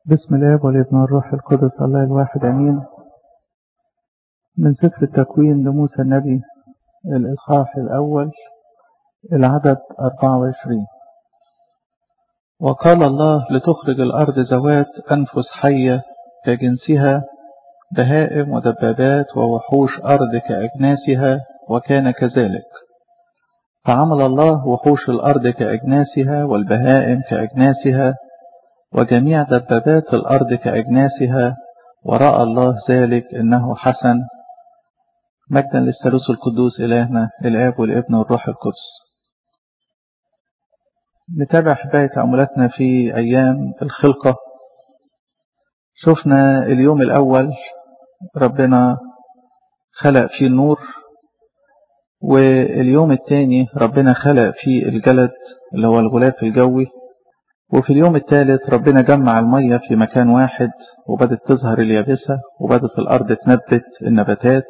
بسم الله والابن والروح القدس الله الواحد امين من سفر التكوين لموسى النبي الاصحاح الاول العدد 24 وقال الله لتخرج الارض ذوات انفس حيه كجنسها بهائم ودبابات ووحوش ارض كاجناسها وكان كذلك فعمل الله وحوش الارض كاجناسها والبهائم كاجناسها وجميع دبابات الأرض كأجناسها ورأى الله ذلك إنه حسن مجدا للثالوث القدوس إلهنا الآب والابن والروح القدس نتابع حباية تأملاتنا في أيام الخلقة شفنا اليوم الأول ربنا خلق فيه النور واليوم الثاني ربنا خلق فيه الجلد اللي هو الغلاف الجوي وفي اليوم الثالث ربنا جمع المية في مكان واحد وبدت تظهر اليابسة وبدت الأرض تنبت النباتات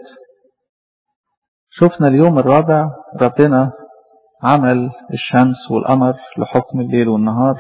شفنا اليوم الرابع ربنا عمل الشمس والقمر لحكم الليل والنهار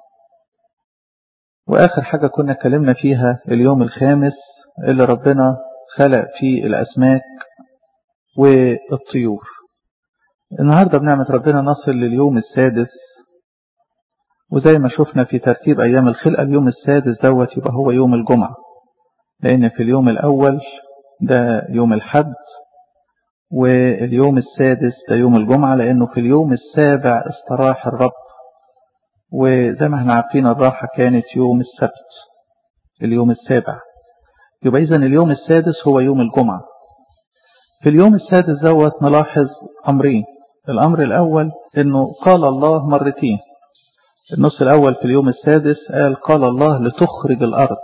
وآخر حاجة كنا اتكلمنا فيها اليوم الخامس اللي ربنا خلق فيه الأسماك والطيور النهاردة بنعمة ربنا نصل لليوم السادس وزي ما شفنا في ترتيب أيام الخلقة اليوم السادس دوت يبقى هو يوم الجمعة لأن في اليوم الأول ده يوم الحد واليوم السادس ده يوم الجمعة لأنه في اليوم السابع استراح الرب وزي ما احنا عارفين الراحة كانت يوم السبت اليوم السابع يبقى إذن اليوم السادس هو يوم الجمعة في اليوم السادس دوت نلاحظ أمرين الأمر الأول أنه قال الله مرتين النص الأول في اليوم السادس قال قال الله لتخرج الأرض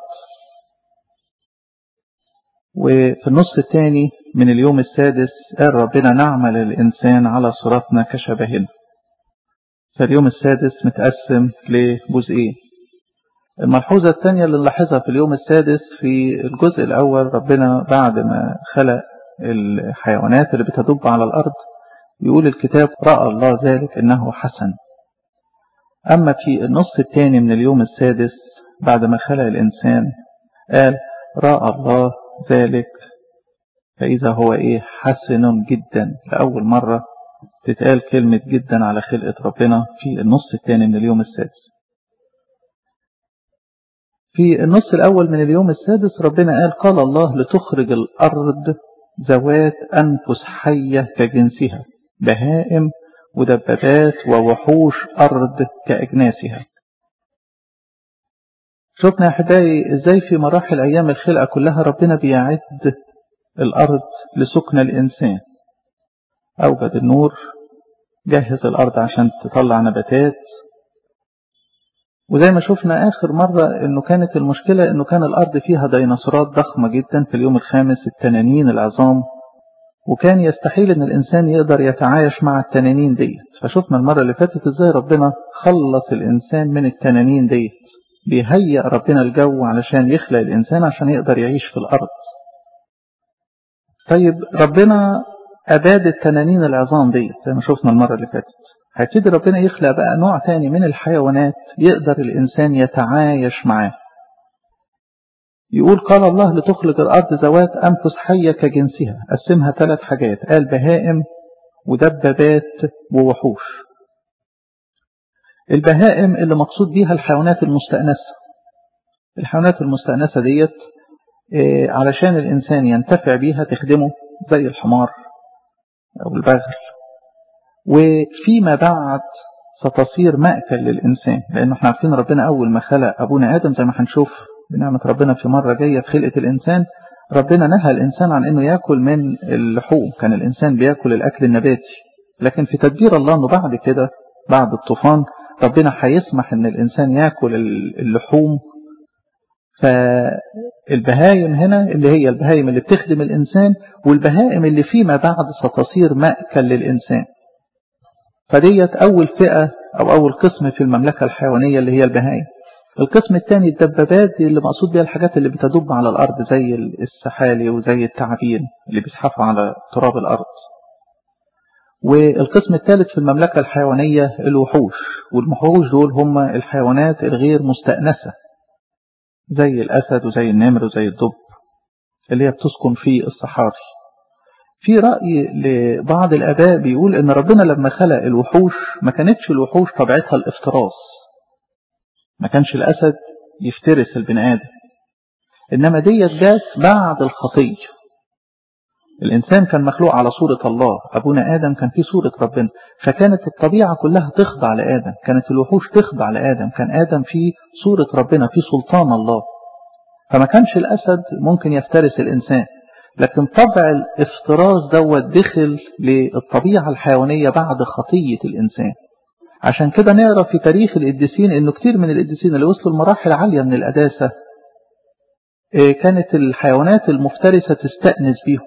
وفي النص الثاني من اليوم السادس قال ربنا نعمل الإنسان على صورتنا كشبهنا فاليوم السادس متقسم لجزئين الملحوظة الثانية اللي نلاحظها في اليوم السادس في الجزء الأول ربنا بعد ما خلق الحيوانات اللي بتدب على الأرض يقول الكتاب رأى الله ذلك إنه حسن أما في النص الثاني من اليوم السادس بعد ما خلق الإنسان قال رأى الله ذلك فإذا هو إيه حسن جدا لأول مرة تتقال كلمة جدا على خلقة ربنا في النص الثاني من اليوم السادس في النص الأول من اليوم السادس ربنا قال قال الله لتخرج الأرض ذوات أنفس حية كجنسها بهائم ودبابات ووحوش أرض كأجناسها شفنا يا حبايبي ازاي في مراحل أيام الخلقة كلها ربنا بيعد الأرض لسكن الإنسان أوجد النور جهز الأرض عشان تطلع نباتات وزي ما شفنا آخر مرة إنه كانت المشكلة إنه كان الأرض فيها ديناصورات ضخمة جدا في اليوم الخامس التنانين العظام وكان يستحيل ان الانسان يقدر يتعايش مع التنانين ديت فشفنا المرة اللي فاتت ازاي ربنا خلص الانسان من التنانين ديت بيهيئ ربنا الجو علشان يخلق الانسان عشان يقدر يعيش في الارض طيب ربنا اباد التنانين العظام ديت زي ما شفنا المرة اللي فاتت هيبتدي ربنا يخلق بقى نوع تاني من الحيوانات يقدر الانسان يتعايش معاه يقول قال الله لتخلق الأرض ذوات أنفس حية كجنسها قسمها ثلاث حاجات قال بهائم ودبابات ووحوش البهائم اللي مقصود بيها الحيوانات المستأنسة الحيوانات المستأنسة ديت علشان الإنسان ينتفع بيها تخدمه زي الحمار أو البغل وفيما بعد ستصير مأكل للإنسان لأنه احنا عارفين ربنا أول ما خلق أبونا آدم زي ما هنشوف بنعمة ربنا في مرة جاية في خلقة الإنسان ربنا نهى الإنسان عن أنه يأكل من اللحوم كان الإنسان بيأكل الأكل النباتي لكن في تدبير الله أنه بعد كده بعد الطوفان ربنا هيسمح أن الإنسان يأكل اللحوم فالبهايم هنا اللي هي البهايم اللي بتخدم الإنسان والبهائم اللي فيما بعد ستصير مأكل للإنسان فديت أول فئة أو أول قسم في المملكة الحيوانية اللي هي البهايم القسم الثاني الدبابات دي اللي مقصود بها الحاجات اللي بتدب على الأرض زي السحالي وزي التعابين اللي بيزحفوا على تراب الأرض والقسم الثالث في المملكة الحيوانية الوحوش والوحوش دول هم الحيوانات الغير مستأنسة زي الأسد وزي النمر وزي الدب اللي هي بتسكن في الصحاري في رأي لبعض الآباء بيقول إن ربنا لما خلق الوحوش ما كانتش الوحوش طبيعتها الافتراس ما كانش الأسد يفترس البني آدم إنما ديت جات بعد الخطية الإنسان كان مخلوق على صورة الله أبونا آدم كان في صورة ربنا فكانت الطبيعة كلها تخضع لآدم كانت الوحوش تخضع لآدم كان آدم في صورة ربنا في سلطان الله فما كانش الأسد ممكن يفترس الإنسان لكن طبع الافتراس دوت دخل للطبيعة الحيوانية بعد خطية الإنسان عشان كده نقرا في تاريخ القديسين انه كتير من القديسين اللي وصلوا لمراحل عالية من القداسة كانت الحيوانات المفترسة تستأنس بيهم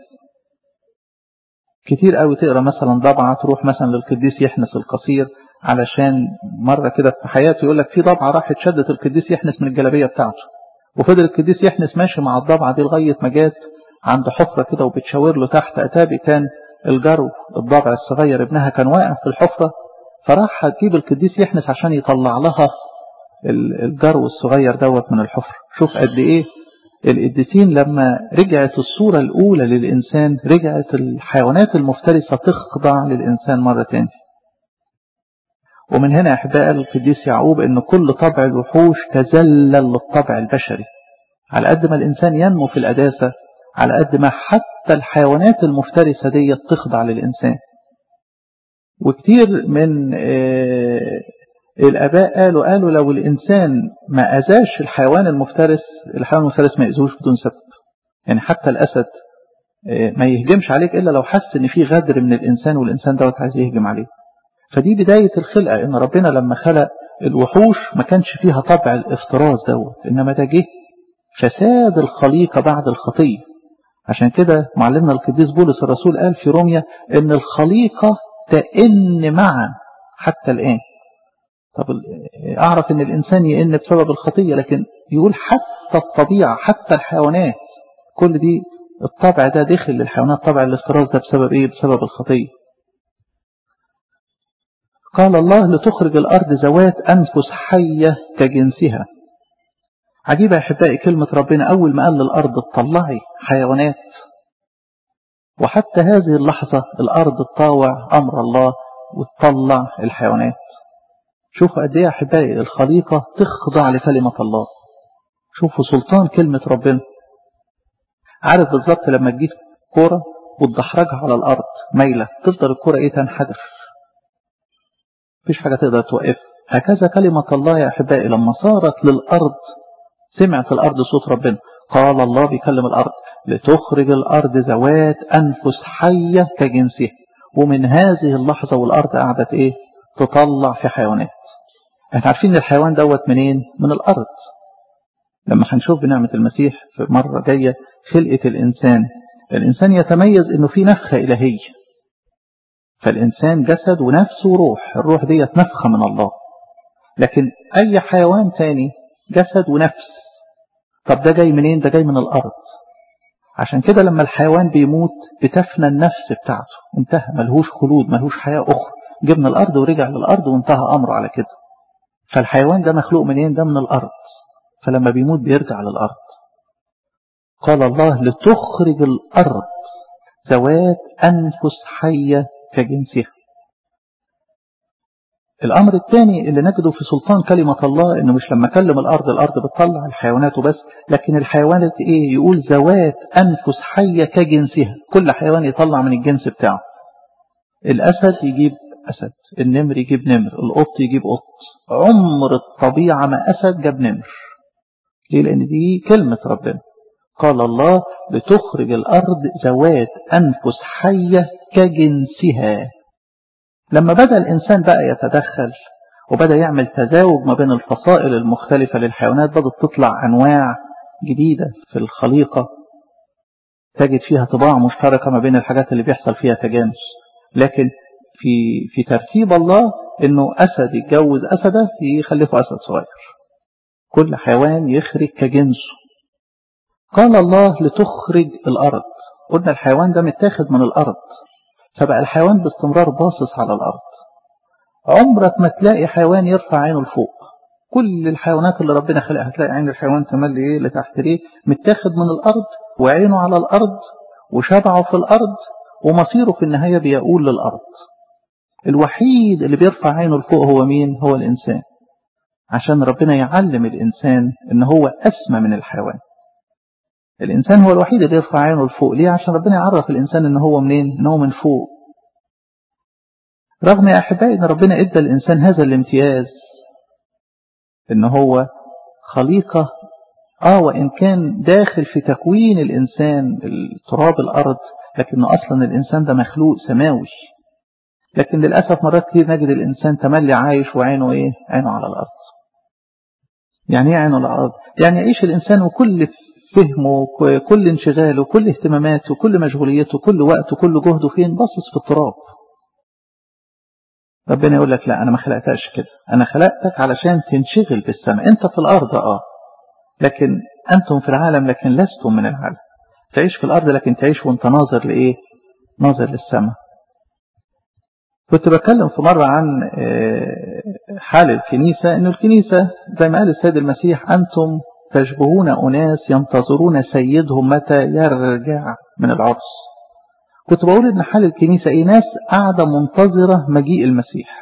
كتير قوي تقرا مثلا ضبعة تروح مثلا للقديس يحنس القصير علشان مرة كده في حياته يقول لك في ضبعة راحت شدت القديس يحنس من الجلابية بتاعته وفضل القديس يحنس ماشي مع الضبعة دي لغاية ما جات عند حفرة كده وبتشاور له تحت أتابي كان الجرو الضبع الصغير ابنها كان واقع في الحفرة فراح هتجيب القديس يحنس عشان يطلع لها الجرو الصغير دوت من الحفرة شوف قد ايه القديسين لما رجعت الصورة الأولى للإنسان رجعت الحيوانات المفترسة تخضع للإنسان مرة تانية ومن هنا أحباء القديس يعقوب أن كل طبع الوحوش تزلل للطبع البشري على قد ما الإنسان ينمو في القداسة على قد ما حتى الحيوانات المفترسة دي تخضع للإنسان وكتير من الآباء قالوا قالوا لو الإنسان ما أذاش الحيوان المفترس الحيوان المفترس ما يأذوش بدون سبب يعني حتى الأسد ما يهجمش عليك إلا لو حس إن في غدر من الإنسان والإنسان دوت عايز يهجم عليه فدي بداية الخلقة إن ربنا لما خلق الوحوش ما كانش فيها طبع الافتراس دوت إنما ده جه فساد الخليقة بعد الخطية عشان كده معلمنا القديس بولس الرسول قال في روميا إن الخليقة تئن معا حتى الآن طب أعرف إن الإنسان يئن بسبب الخطية لكن يقول حتى الطبيعة حتى الحيوانات كل دي الطبع ده دخل للحيوانات طبع الافتراس ده بسبب إيه بسبب الخطية قال الله لتخرج الأرض ذوات أنفس حية كجنسها عجيبة يا أحبائي كلمة ربنا أول ما قال للأرض تطلعي حيوانات وحتى هذه اللحظة الأرض تطاوع أمر الله وتطلع الحيوانات شوفوا قد ايه يا أحبائي الخليقة تخضع لكلمة الله شوفوا سلطان كلمة ربنا عارف بالظبط لما تجيب كورة وتدحرجها على الأرض ميلة تفضل الكورة ايه تنحدر مفيش حاجة تقدر توقف هكذا كلمة الله يا أحبائي لما صارت للأرض سمعت الأرض صوت ربنا قال الله بيكلم الأرض لتخرج الأرض ذوات أنفس حية كجنسها ومن هذه اللحظة والأرض قعدت إيه تطلع في حيوانات احنا عارفين الحيوان دوت منين من الأرض لما هنشوف بنعمة المسيح في مرة جاية خلقة الإنسان الإنسان يتميز إنه في نفخة إلهية فالإنسان جسد ونفس وروح الروح ديت نفخة من الله لكن أي حيوان تاني جسد ونفس طب ده جاي منين ده جاي من الأرض عشان كده لما الحيوان بيموت بتفنى النفس بتاعته انتهى ملهوش خلود ملهوش حياة أخرى جبنا الأرض ورجع للأرض وانتهى أمره على كده فالحيوان ده مخلوق منين ده من الأرض فلما بيموت بيرجع للأرض قال الله لتخرج الأرض ذوات أنفس حية كجنسها الأمر الثاني اللي نجده في سلطان كلمة الله إنه مش لما كلم الأرض الأرض بتطلع الحيوانات وبس لكن الحيوانات إيه يقول ذوات أنفس حية كجنسها كل حيوان يطلع من الجنس بتاعه الأسد يجيب أسد النمر يجيب نمر القط يجيب قط عمر الطبيعة ما أسد جاب نمر ليه لأن دي كلمة ربنا قال الله لتخرج الأرض ذوات أنفس حية كجنسها لما بدأ الإنسان بقى يتدخل وبدأ يعمل تزاوج ما بين الفصائل المختلفة للحيوانات بدأت تطلع أنواع جديدة في الخليقة تجد فيها طباع مشتركة ما بين الحاجات اللي بيحصل فيها تجانس لكن في في ترتيب الله انه اسد يتجوز اسده يخلفه اسد صغير كل حيوان يخرج كجنسه قال الله لتخرج الارض قلنا الحيوان ده متاخد من الارض فبقى الحيوان باستمرار باصص على الارض عمرك ما تلاقي حيوان يرفع عينه لفوق كل الحيوانات اللي ربنا خلقها هتلاقي عين الحيوان تملي ايه لتحت ليه متاخد من الارض وعينه على الارض وشبعه في الارض ومصيره في النهاية بيقول للارض الوحيد اللي بيرفع عينه لفوق هو مين هو الانسان عشان ربنا يعلم الانسان ان هو اسمى من الحيوان الانسان هو الوحيد اللي يرفع عينه لفوق ليه عشان ربنا يعرف الانسان ان هو منين ان هو من فوق رغم يا احبائي ان ربنا ادى الانسان هذا الامتياز ان هو خليقة اه وان كان داخل في تكوين الانسان تراب الارض لكن اصلا الانسان ده مخلوق سماوي لكن للأسف مرات كتير نجد الانسان تملي عايش وعينه ايه عينه على الارض يعني ايه عينه على الارض يعني يعيش الانسان وكل فهمه كل انشغاله كل اهتماماته كل مشغوليته كل وقته كل جهده فين باصص في التراب ربنا يقول لك لا أنا ما خلقتكش كده أنا خلقتك علشان تنشغل بالسماء أنت في الأرض آه لكن أنتم في العالم لكن لستم من العالم تعيش في الأرض لكن تعيش وانت ناظر لإيه ناظر للسماء كنت بتكلم في مرة عن حال الكنيسة أن الكنيسة زي ما قال السيد المسيح أنتم تشبهون أناس ينتظرون سيدهم متى يرجع من العرس كنت بقول ان حال الكنيسة ايه ناس قاعدة منتظرة مجيء المسيح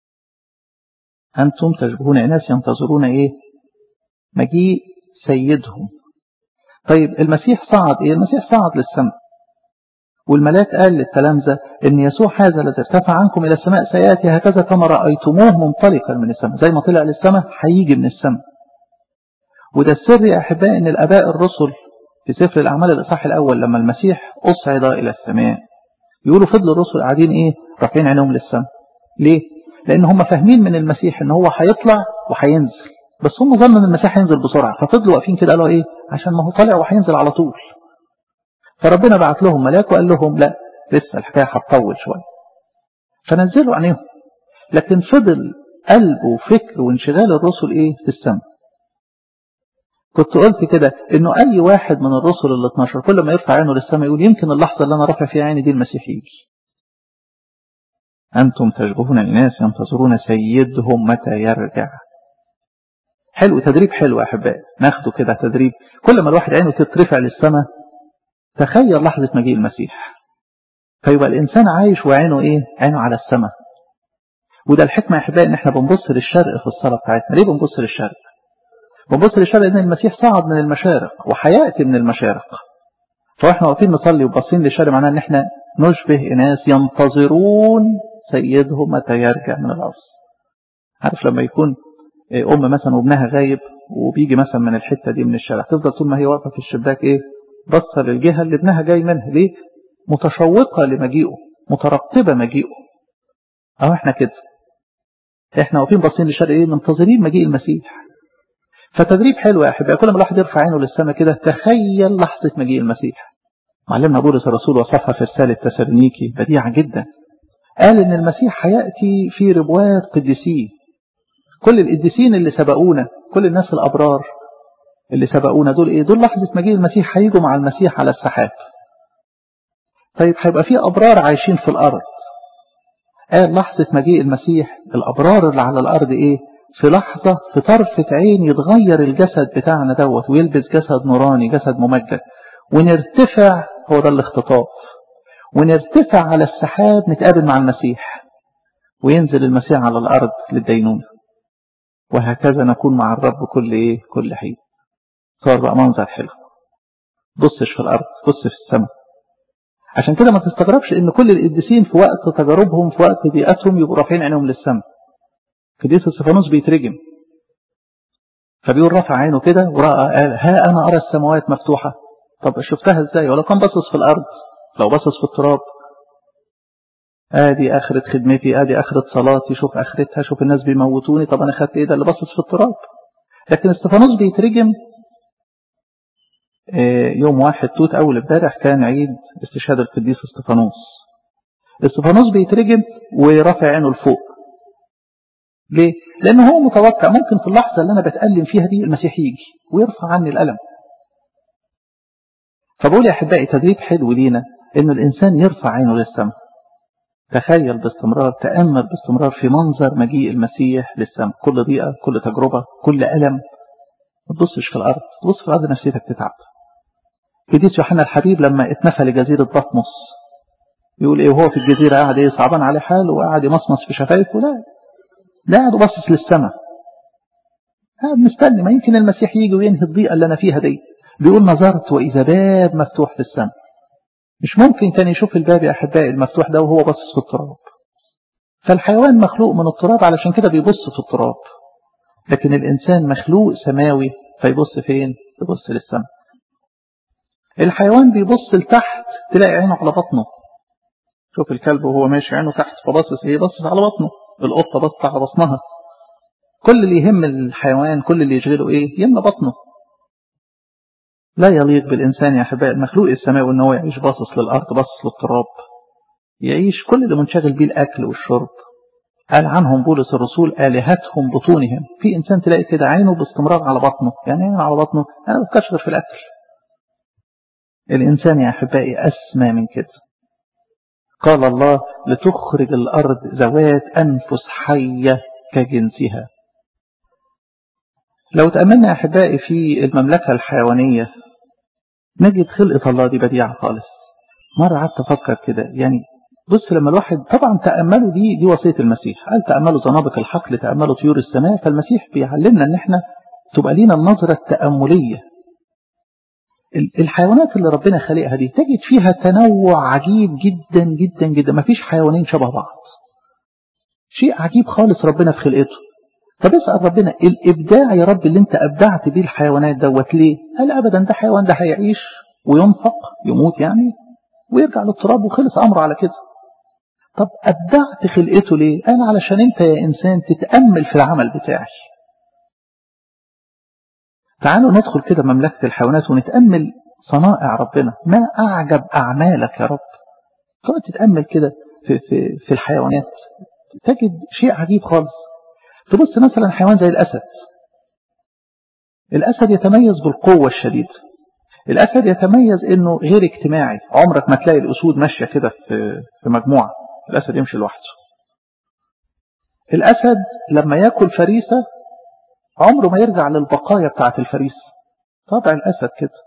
انتم تشبهون ناس ينتظرون ايه مجيء سيدهم طيب المسيح صعد ايه المسيح صعد للسماء والملاك قال للتلامذة ان يسوع هذا الذي ارتفع عنكم الى السماء سياتي هكذا كما رايتموه منطلقا من السماء زي ما طلع للسماء هيجي من السماء وده السر يا احبائي ان الاباء الرسل في سفر الأعمال الإصحاح الأول لما المسيح أصعد إلى السماء يقولوا فضل الرسل قاعدين إيه رافعين عينهم للسماء ليه؟ لأن هم فاهمين من المسيح إن هو هيطلع وهينزل بس هم ظنوا إن المسيح هينزل بسرعة ففضلوا واقفين كده قالوا إيه عشان ما هو طالع وهينزل على طول فربنا بعت لهم ملاك وقال لهم لا لسه الحكاية هتطول شوية فنزلوا عينيهم لكن فضل قلب وفكر وانشغال الرسل إيه في السماء كنت قلت كده انه اي واحد من الرسل ال 12 كل ما يرفع عينه للسماء يقول يمكن اللحظة اللي انا رافع فيها عيني دي المسيح يجي انتم تشبهون الناس ينتظرون سيدهم متى يرجع حلو تدريب حلو يا احبائي ناخده كده تدريب كل ما الواحد عينه تترفع للسماء تخيل لحظة مجيء المسيح فيبقى الانسان عايش وعينه ايه عينه على السماء وده الحكمة يا احبائي ان احنا بنبص للشرق في الصلاة بتاعتنا ليه بنبص للشرق بنبص للشرق ان المسيح صعد من المشارق وحياتي من المشارق فاحنا واقفين نصلي وباصين للشرق معناه ان احنا نشبه ناس ينتظرون سيدهم متى يرجع من العرس عارف لما يكون ام مثلا وابنها غايب وبيجي مثلا من الحته دي من الشارع تفضل طول ما هي واقفه في الشباك ايه بصه للجهه اللي ابنها جاي منها ليه متشوقه لمجيئه مترقبه مجيئه اهو احنا كده احنا واقفين باصين للشرق ايه منتظرين مجيء المسيح فتدريب حلو يا احبائي كل ما الواحد يرفع عينه للسماء كده تخيل لحظه مجيء المسيح معلمنا بولس الرسول وصفها في رساله تسالونيكي بديعه جدا قال ان المسيح هياتي في ربوات قديسين كل القديسين اللي سبقونا كل الناس الابرار اللي سبقونا دول ايه دول لحظه مجيء المسيح هيجوا مع المسيح على السحاب طيب هيبقى في ابرار عايشين في الارض قال لحظه مجيء المسيح الابرار اللي على الارض ايه في لحظة في طرفة عين يتغير الجسد بتاعنا دوت ويلبس جسد نوراني جسد ممجد ونرتفع هو ده الاختطاف ونرتفع على السحاب نتقابل مع المسيح وينزل المسيح على الأرض للدينونة وهكذا نكون مع الرب كل إيه كل حين صار بقى منظر حلو بصش في الأرض بص في السماء عشان كده ما تستغربش ان كل القديسين في وقت تجاربهم في وقت بيئتهم يبقوا رافعين عينهم للسماء قديس استفانوس بيترجم فبيقول رفع عينه كده ورأى قال ها أنا أرى السماوات مفتوحة طب شفتها ازاي ولا كان باصص في الأرض لو باصص في التراب ادي اخرة خدمتي ادي اخرة صلاتي شوف اخرتها شوف الناس بيموتوني طب انا خدت ايه ده اللي باصص في التراب لكن استفانوس بيترجم يوم واحد توت اول امبارح كان عيد استشهاد القديس استفانوس استفانوس بيترجم ورافع عينه لفوق ليه؟ لأن هو متوقع ممكن في اللحظة اللي أنا بتألم فيها دي المسيح يجي ويرفع عني الألم فبقول يا أحبائي تدريب حلو لينا إن الإنسان يرفع عينه للسماء تخيل باستمرار تأمل باستمرار في منظر مجيء المسيح للسماء كل ضيقة كل تجربة كل ألم ما تبصش في الأرض تبص في الأرض نفسيتك تتعب قديس يوحنا الحبيب لما اتنفى لجزيرة بطمس يقول ايه وهو في الجزيرة قاعد ايه صعبان عليه حاله وقاعد يمصمص في شفايفه لا لا قاعد باصص للسماء قاعد مستني ما يمكن المسيح يجي وينهي الضيقة اللي أنا فيها دي بيقول نظرت وإذا باب مفتوح في السماء مش ممكن كان يشوف الباب يا أحبائي المفتوح ده وهو باصص في التراب فالحيوان مخلوق من التراب علشان كده بيبص في التراب لكن الإنسان مخلوق سماوي فيبص فين يبص للسماء الحيوان بيبص لتحت تلاقي عينه على بطنه شوف الكلب وهو ماشي عينه تحت فبصص ايه بصص على بطنه القطة بصت على بطنها كل اللي يهم الحيوان كل اللي يشغله ايه يملى بطنه لا يليق بالإنسان يا أحبائي المخلوق السماوي إن هو يعيش باصص للأرض باصص للتراب يعيش كل اللي منشغل بيه الأكل والشرب قال عنهم بولس الرسول آلهتهم بطونهم في إنسان تلاقي كده عينه باستمرار على بطنه يعني عينه على بطنه أنا بفكرش غير في الأكل الإنسان يا أحبائي أسمى من كده قال الله لتخرج الأرض ذوات أنفس حية كجنسها لو تأملنا يا أحبائي في المملكة الحيوانية نجد خلقة الله دي بديعة خالص مرة قعدت أفكر كده يعني بص لما الواحد طبعا تأملوا دي دي وصية المسيح قال تأملوا زنابق الحقل تأملوا طيور السماء فالمسيح بيعلمنا ان احنا تبقى لينا النظرة التأملية الحيوانات اللي ربنا خلقها دي تجد فيها تنوع عجيب جدا جدا جدا ما فيش حيوانين شبه بعض شيء عجيب خالص ربنا في خلقته طب اسأل ربنا الإبداع يا رب اللي انت أبدعت بيه الحيوانات دوت ليه قال أبدا ده حيوان ده هيعيش وينفق يموت يعني ويرجع للتراب وخلص أمره على كده طب أبدعت خلقته ليه قال علشان انت يا إنسان تتأمل في العمل بتاعي تعالوا ندخل كده مملكة الحيوانات ونتأمل صنائع ربنا ما أعجب أعمالك يا رب تقعد تتأمل كده في, في, في الحيوانات تجد شيء عجيب خالص تبص مثلا حيوان زي الأسد الأسد يتميز بالقوة الشديدة الأسد يتميز أنه غير اجتماعي عمرك ما تلاقي الأسود ماشية كده في, في مجموعة الأسد يمشي لوحده الأسد لما يأكل فريسة عمره ما يرجع للبقايا بتاعة الفريسة طبع الأسد كده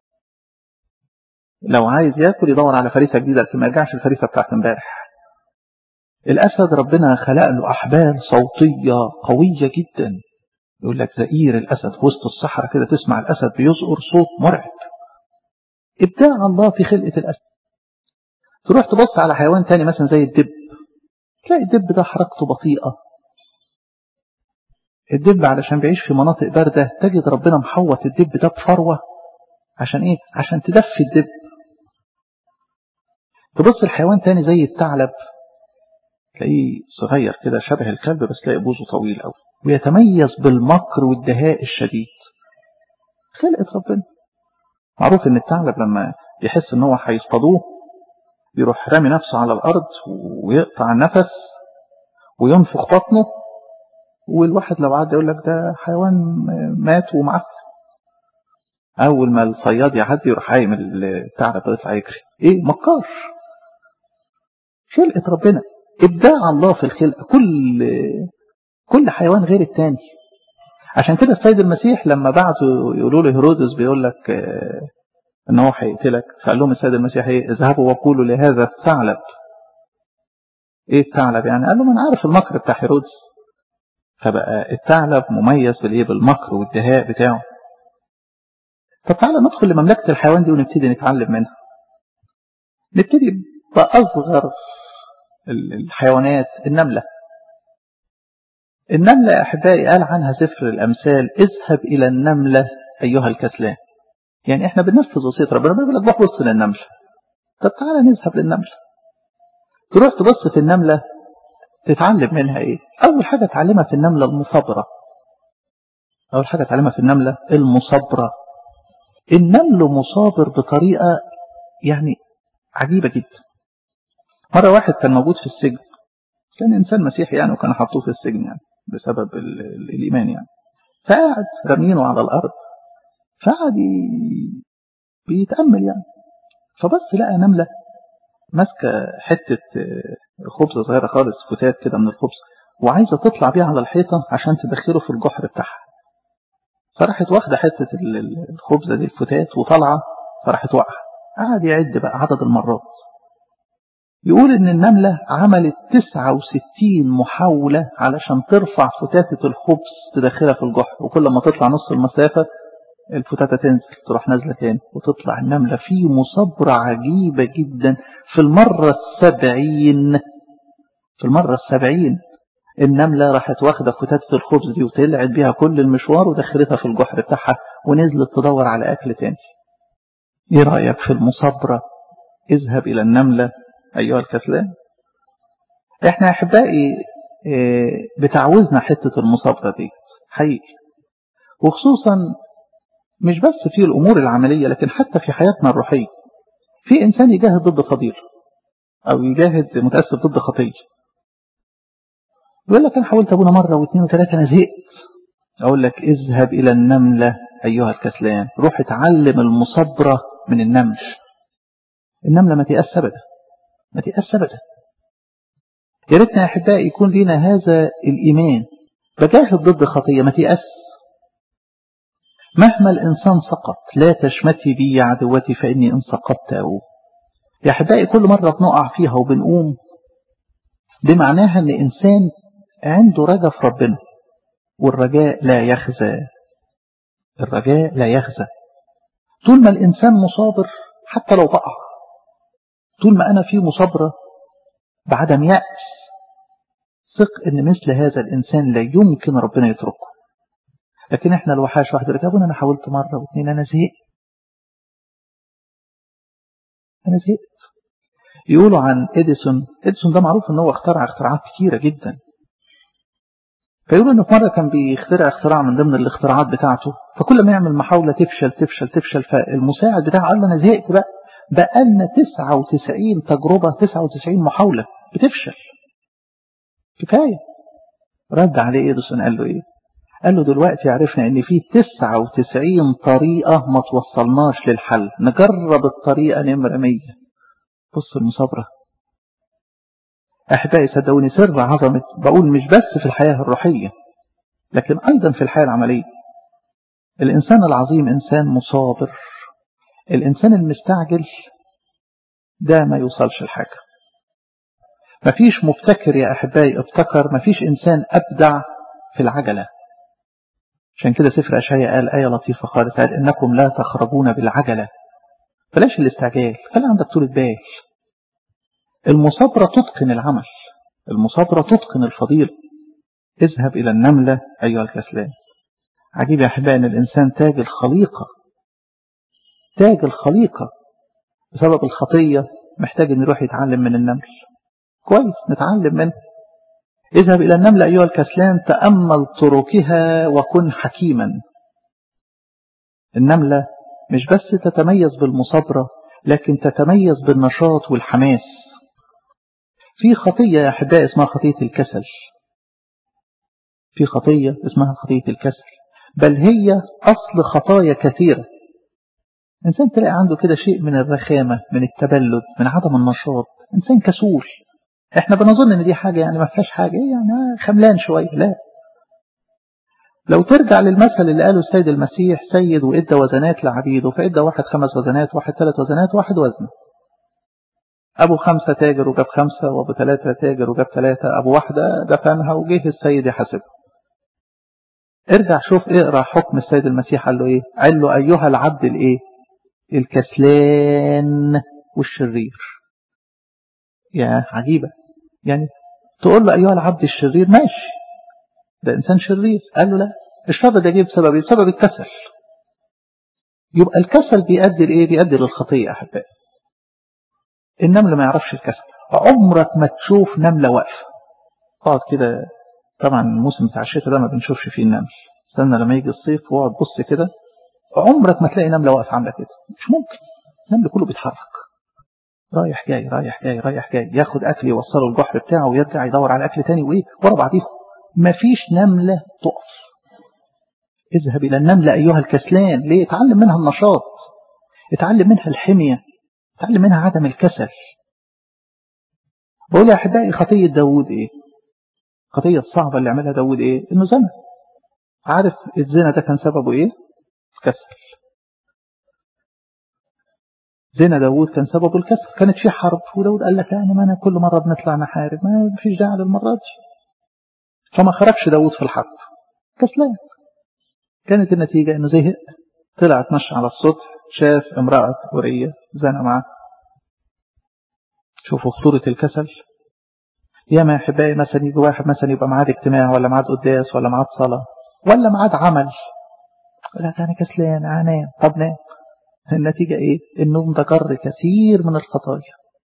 لو عايز يأكل يدور على فريسة جديدة لكن ما يرجعش الفريسة بتاعت امبارح الأسد ربنا خلق له أحبال صوتية قوية جدا يقول لك زئير الأسد في وسط الصحراء كده تسمع الأسد بيزقر صوت مرعب إبداع الله في خلقة الأسد تروح تبص على حيوان تاني مثلا زي الدب تلاقي الدب ده حركته بطيئة الدب علشان بيعيش في مناطق باردة تجد ربنا محوط الدب ده بفروة عشان ايه عشان تدفي الدب تبص الحيوان تاني زي الثعلب تلاقيه صغير كده شبه الكلب بس تلاقي بوزه طويل قوي ويتميز بالمكر والدهاء الشديد خلقة ربنا معروف ان الثعلب لما يحس ان هو هيصطادوه يروح رامي نفسه على الارض ويقطع النفس وينفخ بطنه والواحد لو عدى يقول لك ده حيوان مات ومعفن اول ما الصياد يعدي يروح قايم الثعلب يطلع يجري ايه مكار خلقة ربنا ابداع الله في الخلقة كل كل حيوان غير التاني عشان كده السيد المسيح لما بعثوا يقولوا له هيرودس بيقول لك ان هو هيقتلك فقال لهم السيد المسيح ايه اذهبوا وقولوا لهذا الثعلب ايه الثعلب يعني قال له ما انا عارف المكر بتاع هيرودس فبقى الثعلب مميز بالايه بالمكر والدهاء بتاعه طب تعالى ندخل لمملكة الحيوان دي ونبتدي نتعلم منها نبتدي بأصغر الحيوانات النملة النملة يا أحبائي قال عنها سفر الأمثال اذهب إلى النملة أيها الكسلان يعني احنا بننفذ وصية ربنا بيقول لك روح بص للنملة طب تعالى نذهب للنملة تروح تبص في النملة تتعلم منها ايه اول حاجة تعلمها في النملة المصابرة اول حاجة تعلمها في النملة المصابرة النمل مصابر بطريقة يعني عجيبة جدا مرة واحد كان موجود في السجن كان إنسان مسيحي يعني وكان حطوه في السجن يعني بسبب ال ال الإيمان يعني فقعد رمينه على الأرض فقعد بيتأمل يعني فبص لقى نملة ماسكة حتة خبزة صغيرة خالص فتات كده من الخبز وعايزة تطلع بيها على الحيطة عشان تدخله في الجحر بتاعها فراحت واخدة حتة الخبزة دي الفتات وطالعة فراحت واقعة قعد يعد بقى عدد المرات يقول ان النملة عملت 69 محاولة علشان ترفع فتاتة الخبز تدخلها في الجحر وكل ما تطلع نص المسافة الفتاتة تنزل تروح نازلة تاني وتطلع النملة في مصبرة عجيبة جدا في المرة السبعين في المرة السبعين النملة راحت واخدة فتاتة الخبز دي وطلعت بيها كل المشوار ودخلتها في الجحر بتاعها ونزلت تدور على أكل تاني ايه رأيك في المصبرة اذهب إلى النملة أيها الكسلان احنا أحبائي بتعوزنا حتة المصابرة دي حقيقي وخصوصا مش بس في الأمور العملية لكن حتى في حياتنا الروحية في إنسان يجاهد ضد فضيلة أو يجاهد متأسف ضد خطية يقول لك أنا حاولت أبونا مرة واثنين وثلاثة أنا زهقت أقول لك اذهب إلى النملة أيها الكسلان روح اتعلم المصبرة من النمل النملة ما تيأس أبدا ما تيأس أبدا يا ريتنا يا أحبائي يكون لنا هذا الإيمان بجاهد ضد خطية ما تيأس مهما الإنسان سقط لا تشمتي بي يا عدوتي فإني إن سقطت أو يا أحبائي كل مرة بنقع فيها وبنقوم بمعناها أن إنسان عنده رجاء في ربنا والرجاء لا يخزى الرجاء لا يخزى طول ما الإنسان مصابر حتى لو بقع طول ما أنا في مصابرة بعدم يأس ثق ان مثل هذا الانسان لا يمكن ربنا يتركه لكن احنا الوحاش واحد يقول ابونا انا حاولت مره واثنين انا زهقت انا زهقت يقولوا عن اديسون اديسون ده معروف ان هو اخترع اختراعات كتيره جدا فيقولوا انه في مره كان بيخترع اختراع من ضمن الاختراعات بتاعته فكل ما يعمل محاوله تفشل تفشل تفشل فالمساعد بتاعه قال له انا زهقت بقى بقى لنا 99 تجربه 99 محاوله بتفشل كفاية رد عليه إديسون قال له إيه قال له دلوقتي عرفنا إن في 99 طريقة ما توصلناش للحل نجرب الطريقة نمرة 100 بص المصابرة أحبائي صدقوني سر عظمة بقول مش بس في الحياة الروحية لكن أيضا في الحياة العملية الإنسان العظيم إنسان مصابر الإنسان المستعجل ده ما يوصلش لحاجة مفيش مبتكر يا أحبائي ابتكر مفيش إنسان أبدع في العجلة عشان كده سفر أشعياء قال آية لطيفة خالص قال إنكم لا تخرجون بالعجلة بلاش الاستعجال خلي عندك طولة بال المصابرة تتقن العمل المصابرة تتقن الفضيلة اذهب إلى النملة أيها الكسلان عجيب يا أحبائي أن الإنسان تاج الخليقة تاج الخليقة بسبب الخطية محتاج أن يروح يتعلم من النمل كويس نتعلم منه اذهب إلى النملة أيها الكسلان تأمل طرقها وكن حكيما النملة مش بس تتميز بالمصابرة لكن تتميز بالنشاط والحماس في خطية يا أحبائي اسمها خطية الكسل في خطية اسمها خطية الكسل بل هي أصل خطايا كثيرة إنسان تلاقي عنده كده شيء من الرخامة من التبلد من عدم النشاط إنسان كسول احنا بنظن ان دي حاجة يعني ما فيهاش حاجة يعني خملان شوية لا لو ترجع للمثل اللي قاله السيد المسيح سيد وإدى وزنات لعبيده فإدى واحد خمس وزنات واحد ثلاث وزنات واحد وزن أبو خمسة تاجر وجاب خمسة وأبو ثلاثة تاجر وجاب ثلاثة أبو واحدة دفنها وجه السيد يحاسبه ارجع شوف اقرا حكم السيد المسيح قال له ايه قال له ايها العبد الايه الكسلان والشرير يا عجيبة يعني تقول له أيها العبد الشرير ماشي ده إنسان شرير قال له لا الشر ده جه بسبب ايه بسبب الكسل يبقى الكسل بيؤدي لإيه بيؤدي للخطية أحبائي النمل ما يعرفش الكسل عمرك ما تشوف نملة واقفة اقعد كده طبعا الموسم بتاع الشتاء ده ما بنشوفش فيه النمل استنى لما يجي الصيف واقعد بص كده عمرك ما تلاقي نملة واقفة عاملة كده مش ممكن النمل كله بيتحرك رايح جاي رايح جاي رايح جاي ياخد اكل يوصله الجحر بتاعه ويرجع يدور على اكل تاني وايه ورا بعضيهم مفيش نملة تقف اذهب الى النملة ايها الكسلان ليه اتعلم منها النشاط اتعلم منها الحمية اتعلم منها عدم الكسل بقول يا أحبائي خطية داود إيه خطية الصعبة اللي عملها داود إيه إنه زنى عارف الزنا ده كان سببه إيه كسل زنا داود كان سببه الكسل كانت في حرب وداود قال لك يعني ما أنا كل مرة بنطلع نحارب ما فيش داعي للمرة دي فما خرجش داود في الحرب كسلان كانت النتيجة إنه زهق طلع اتمشى على السطح شاف امرأة ورية زنى معاه شوفوا خطورة الكسل يا ما أحبائي مثلا يجي واحد مثلا يبقى معاد اجتماع ولا معاد قداس ولا معاد صلاة ولا معاد عمل لا أنا كسلان أنام طب نام النتيجة إيه؟ النوم ده جر كثير من الخطايا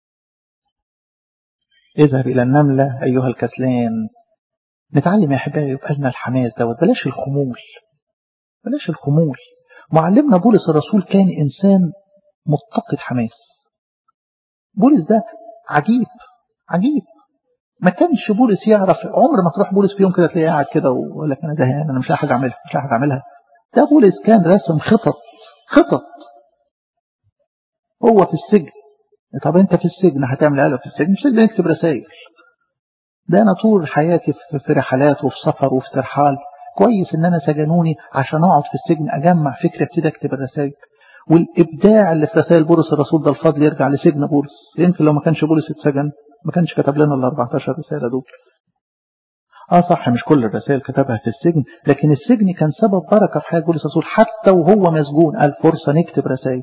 اذهب إلى النملة أيها الكسلان نتعلم يا أحبائي يبقى لنا الحماس دوت بلاش الخمول بلاش الخمول معلمنا بولس الرسول كان إنسان مفتقد حماس بولس ده عجيب عجيب ما كانش بولس يعرف عمر ما تروح بولس في يوم كده تلاقيه قاعد كده ويقول لك انا زهقان انا مش لاقي حاجه اعملها مش لاقي حاجه اعملها ده بولس كان راسم خطط خطط هو في السجن طب انت في السجن هتعمل ايه في السجن مش السجن نكتب رسائل ده انا طول حياتي في رحلات وفي سفر وفي ترحال كويس ان انا سجنوني عشان اقعد في السجن اجمع فكره ابتدي اكتب الرسائل والابداع اللي في رسائل بولس الرسول ده الفضل يرجع لسجن بولس يمكن لو ما كانش بولس اتسجن ما كانش كتب لنا ال 14 رساله دول اه صح مش كل الرسائل كتبها في السجن لكن السجن كان سبب بركه في حياه بولس الرسول حتى وهو مسجون قال فرصه نكتب رسائل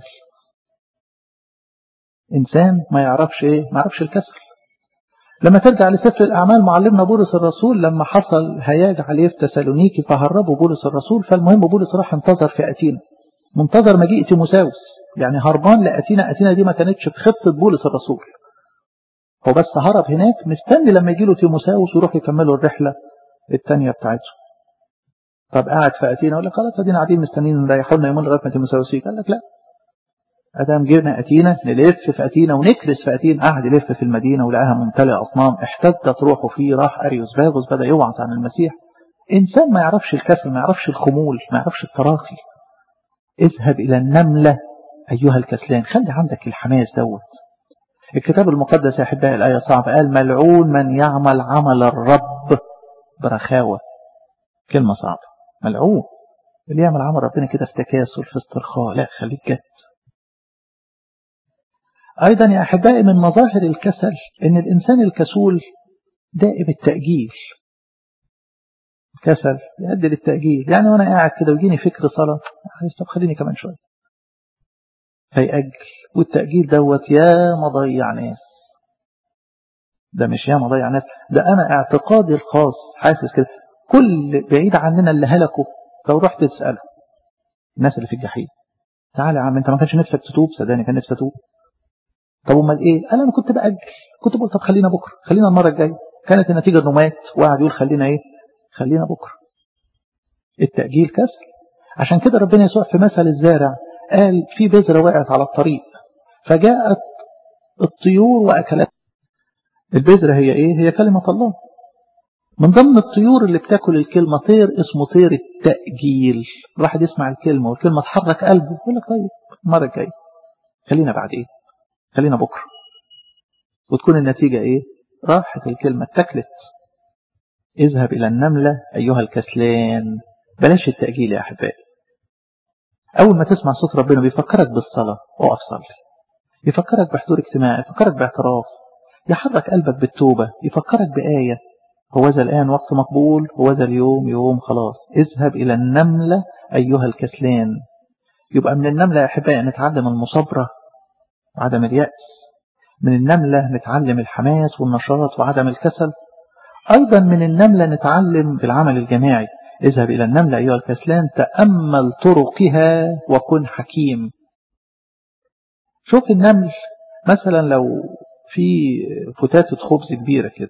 انسان ما يعرفش ايه ما يعرفش الكسل لما ترجع لسفر الأعمال معلمنا بولس الرسول لما حصل هياج عليه في تسالونيكي فهربوا بولس الرسول فالمهم بولس راح انتظر في أتينا منتظر مجيء تيموساوس يعني هربان لأتينا أتينا دي ما كانتش في خطة بولس الرسول هو بس هرب هناك مستني لما يجي له تيموساوس ويروح يكملوا الرحلة الثانية بتاعته طب قاعد في أتينا يقول لك خلاص ادينا قاعدين مستنيين نريحوا لنا يومين لغاية ما تيموساوس يجي قال لك لا أدام جينا أتينا نلف في أتينا ونكرس في أتينا قعد يلف في المدينة ولقاها ممتلئة أصنام احتدت روحه فيه راح أريوس باغوس بدأ يوعظ عن المسيح إنسان ما يعرفش الكسل ما يعرفش الخمول ما يعرفش التراخي اذهب إلى النملة أيها الكسلان خلي عندك الحماس دوت الكتاب المقدس يا أحبائي الآية صعبة قال ملعون من يعمل عمل الرب برخاوة كلمة صعبة ملعون اللي يعمل عمل ربنا كده في تكاسل في استرخاء لا خليك جد أيضا يا أحبائي من مظاهر الكسل أن الإنسان الكسول دائم التأجيل كسل يؤدي للتأجيل يعني وأنا قاعد كده ويجيني فكر صلاة طب خليني كمان شوية فيأجل والتأجيل دوت يا مضيع ناس ده مش يا مضيع ناس ده أنا اعتقادي الخاص حاسس كده كل بعيد عننا اللي هلكوا لو رحت تسأله الناس اللي في الجحيم تعالى يا عم انت ما كانش نفسك تتوب صدقني كان نفسي اتوب طب امال ايه قال انا كنت باجل كنت بقول طب خلينا بكره خلينا المره الجايه كانت النتيجه انه مات وقعد يقول خلينا ايه خلينا بكره التاجيل كسل عشان كده ربنا يسوع في مثل الزارع قال في بذره وقعت على الطريق فجاءت الطيور واكلت البذره هي ايه هي كلمه الله من ضمن الطيور اللي بتاكل الكلمه طير اسمه طير التاجيل الواحد يسمع الكلمه والكلمه تحرك قلبه يقول لك طيب المره الجايه خلينا بعد ايه خلينا بكرة وتكون النتيجة ايه راحت الكلمة اتكلت اذهب الى النملة ايها الكسلان بلاش التأجيل يا احبائي اول ما تسمع صوت ربنا بيفكرك بالصلاة اقف صلي يفكرك بحضور اجتماع يفكرك باعتراف يحرك قلبك بالتوبة يفكرك بآية هو ذا الآن وقت مقبول هو ذا اليوم يوم خلاص اذهب إلى النملة أيها الكسلان يبقى من النملة يا أحبائي نتعلم المصابرة وعدم اليأس من النملة نتعلم الحماس والنشاط وعدم الكسل أيضا من النملة نتعلم العمل الجماعي اذهب إلى النملة أيها الكسلان تأمل طرقها وكن حكيم شوف النمل مثلا لو في فتاتة خبز كبيرة كده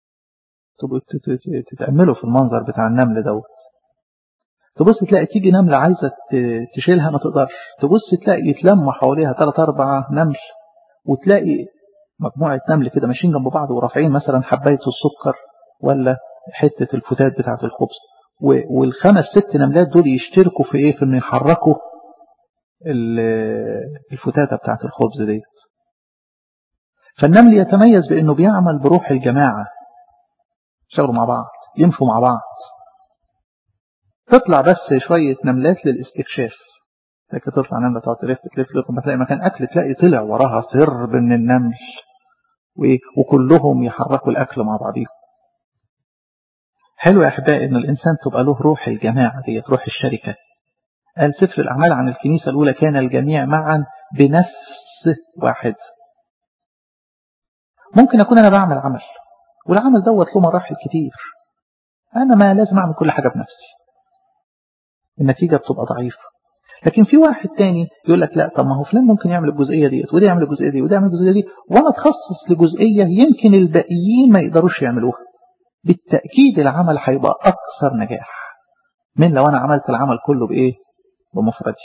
تتأملوا في المنظر بتاع النمل دوت تبص تلاقي تيجي نملة عايزة تشيلها ما تقدرش تبص تلاقي يتلم حواليها ثلاث أربع نمل وتلاقي مجموعة نمل كده ماشيين جنب بعض ورافعين مثلا حباية السكر ولا حتة الفتات بتاعة الخبز والخمس ست نملات دول يشتركوا في ايه في انه يحركوا الفتاتة بتاعة الخبز ديت فالنمل يتميز بأنه بيعمل بروح الجماعة يشتغلوا مع بعض يمشوا مع بعض تطلع بس شوية نملات للاستكشاف لكن تطلع نملة تقعد تلف تلف تلف ما تلاقي مكان أكل تلاقي طلع وراها سرب من النمل وكلهم يحركوا الأكل مع بعضهم حلو يا أحبائي إن الإنسان تبقى له روح الجماعة ديت روح الشركة قال سفر الأعمال عن الكنيسة الأولى كان الجميع معا بنفس واحد ممكن أكون أنا بعمل عمل والعمل دوت له مراحل كتير أنا ما لازم أعمل كل حاجة بنفسي النتيجة بتبقى ضعيفة لكن في واحد تاني يقول لك لا طب ما هو فلان ممكن يعمل الجزئية ديت وده يعمل الجزئية دي وده يعمل الجزئية دي وأنا أتخصص لجزئية يمكن الباقيين ما يقدروش يعملوها بالتأكيد العمل هيبقى أكثر نجاح من لو أنا عملت العمل كله بإيه بمفردي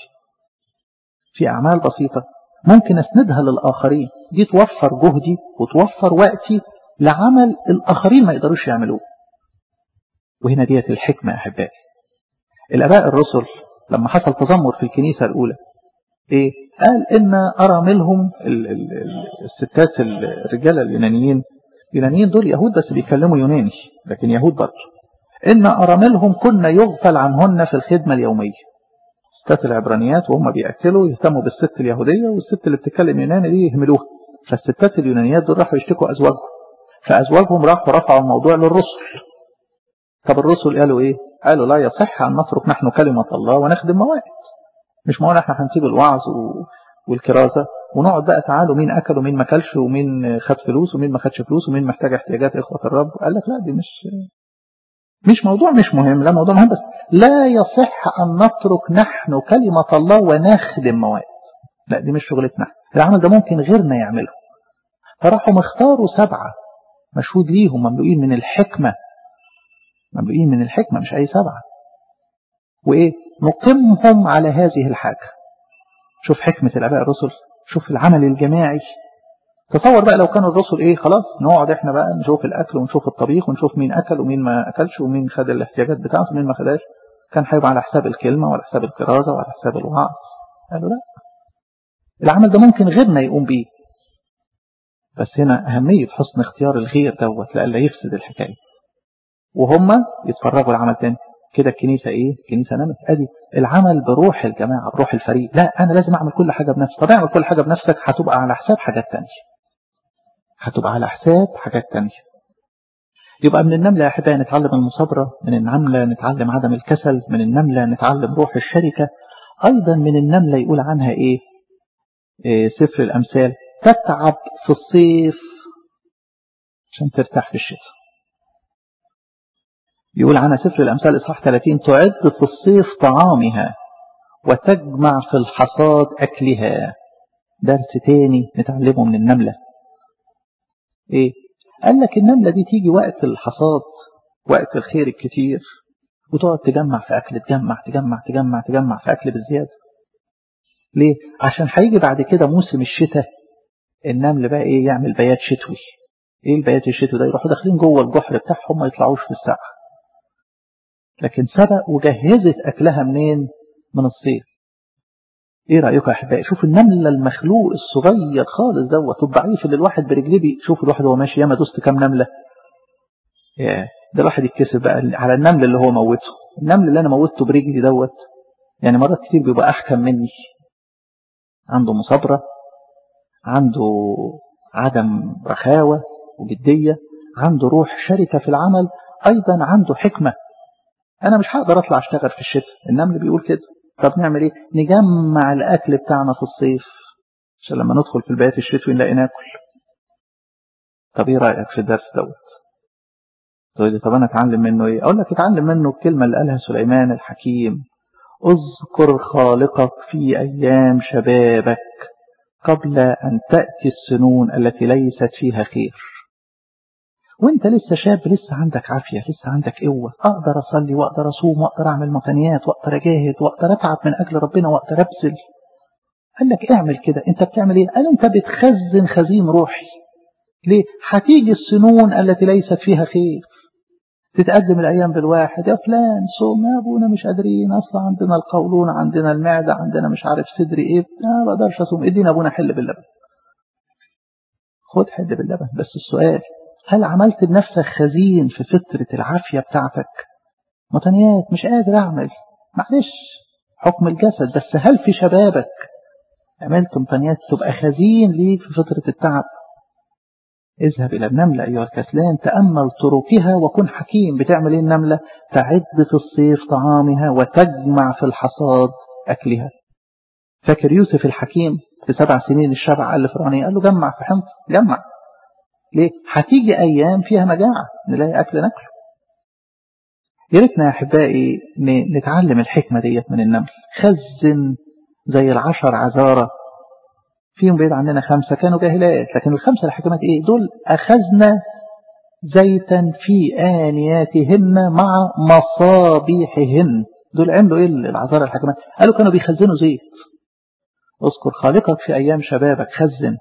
في أعمال بسيطة ممكن أسندها للآخرين دي توفر جهدي وتوفر وقتي لعمل الآخرين ما يقدروش يعملوه وهنا ديت الحكمة يا أحبائي الآباء الرسل لما حصل تذمر في الكنيسة الأولى إيه؟ قال إن أراملهم الستات الرجالة اليونانيين اليونانيين دول يهود بس بيتكلموا يوناني لكن يهود برضه إن أراملهم كنا يغفل عنهن في الخدمة اليومية ستات العبرانيات وهم بيأكلوا يهتموا بالست اليهودية والست اللي بتتكلم يوناني دي يهملوها فالستات اليونانيات دول راحوا يشتكوا أزواجهم فأزواجهم راحوا رفعوا الموضوع للرسل طب الرسل قالوا إيه قالوا لا يصح أن نترك نحن كلمة الله ونخدم موائد مش معقول احنا هنسيب الوعظ والكرازة ونقعد بقى تعالوا مين أكل ومين ما أكلش ومين خد فلوس ومين ما خدش فلوس ومين محتاج احتياجات إخوة الرب قال لك لا دي مش مش موضوع مش مهم لا موضوع مهم بس لا يصح أن نترك نحن كلمة الله ونخدم موائد لا دي مش شغلتنا العمل ده ممكن غيرنا يعمله فراحوا مختاروا سبعة مشهود ليهم مملوئين من الحكمة مملوئين من الحكمة مش أي سبعة وإيه نقمهم على هذه الحاجة شوف حكمة الآباء الرسل شوف العمل الجماعي تصور بقى لو كان الرسل ايه خلاص نقعد احنا بقى نشوف الاكل ونشوف الطبيخ ونشوف مين اكل ومين ما اكلش ومين خد الاحتياجات بتاعته ومين ما خدهاش كان هيبقى على حساب الكلمة وعلى حساب الكرازة وعلى حساب الوعظ قالوا لا العمل ده ممكن غيرنا يقوم بيه بس هنا أهمية حسن اختيار الغير دوت لألا يفسد الحكاية وهم يتفرجوا العمل تاني كده الكنيسة ايه الكنيسة نمت ادي العمل بروح الجماعة بروح الفريق لا انا لازم اعمل كل حاجة بنفسي طب اعمل كل حاجة بنفسك هتبقى على حساب حاجات تانية هتبقى على حساب حاجات تانية يبقى من النملة يا أحبائي نتعلم المصابرة من النملة نتعلم عدم الكسل من النملة نتعلم روح الشركة أيضا من النملة يقول عنها إيه, إيه سفر الأمثال تتعب في الصيف عشان ترتاح في الشتاء يقول عنها سفر الأمثال إصحاح 30 تعد في الصيف طعامها وتجمع في الحصاد أكلها درس تاني نتعلمه من النملة إيه قال لك النملة دي تيجي وقت الحصاد وقت الخير الكتير وتقعد تجمع في أكل تجمع تجمع تجمع تجمع في أكل بالزيادة ليه؟ عشان هيجي بعد كده موسم الشتاء النمل بقى إيه يعمل بيات شتوي إيه البيات الشتوي ده يروحوا داخلين جوه الجحر بتاعهم ما يطلعوش في السقف لكن سبق وجهزت أكلها منين من الصيف ايه رأيكم يا احبائي شوف النملة المخلوق الصغير خالص دوت الضعيف اللي الواحد برجليه شوف الواحد وهو ماشي ياما دوست كام نملة يا ده الواحد يتكسب بقى على النمل اللي هو موته النمل اللي انا موته برجلي دوت يعني مرات كتير بيبقى احكم مني عنده مصابرة عنده عدم رخاوة وجدية عنده روح شركة في العمل ايضا عنده حكمة انا مش هقدر اطلع اشتغل في الشتاء النمل بيقول كده طب نعمل ايه نجمع الاكل بتاعنا في الصيف عشان لما ندخل في البيت الشتوي نلاقي ناكل طب ايه رايك في الدرس دوت تقول لي طب انا اتعلم منه ايه اقول لك اتعلم منه الكلمه اللي قالها سليمان الحكيم اذكر خالقك في ايام شبابك قبل ان تاتي السنون التي ليست فيها خير وانت لسه شاب لسه عندك عافية لسه عندك قوة اقدر اصلي واقدر اصوم واقدر اعمل متنيات واقدر اجاهد واقدر اتعب من اجل ربنا واقدر ابذل قال لك اعمل كده انت بتعمل ايه قال انت بتخزن خزين روحي ليه هتيجي السنون التي ليست فيها خير تتقدم الايام بالواحد يا فلان صوم يا ابونا مش قادرين اصلا عندنا القولون عندنا المعده عندنا مش عارف صدري ايه ما بقدرش اصوم ادينا ابونا حل باللبن خد حد باللبن بس السؤال هل عملت لنفسك خزين في فترة العافية بتاعتك متنيات مش قادر أعمل معلش حكم الجسد بس هل في شبابك عملت متنيات تبقى خزين ليك في فترة التعب اذهب إلى النملة أيها الكسلان تأمل طرقها وكن حكيم بتعمل ايه النملة تعد في الصيف طعامها وتجمع في الحصاد أكلها فاكر يوسف الحكيم في سبع سنين الشبع قال لفرعون قال له جمع في حنط جمع ليه هتيجي أيام فيها مجاعة نلاقي أكل ناكله يا ريتنا يا أحبائي نتعلم الحكمة ديت من النمل خزن زي العشر عذارة فيهم بعيد عننا خمسة كانوا جاهلات لكن الخمسة الحكمات ايه دول أخذنا زيتا في آنياتهن مع مصابيحهن دول عملوا ايه العذارة الحكمات قالوا كانوا بيخزنوا زيت اذكر خالقك في أيام شبابك خزن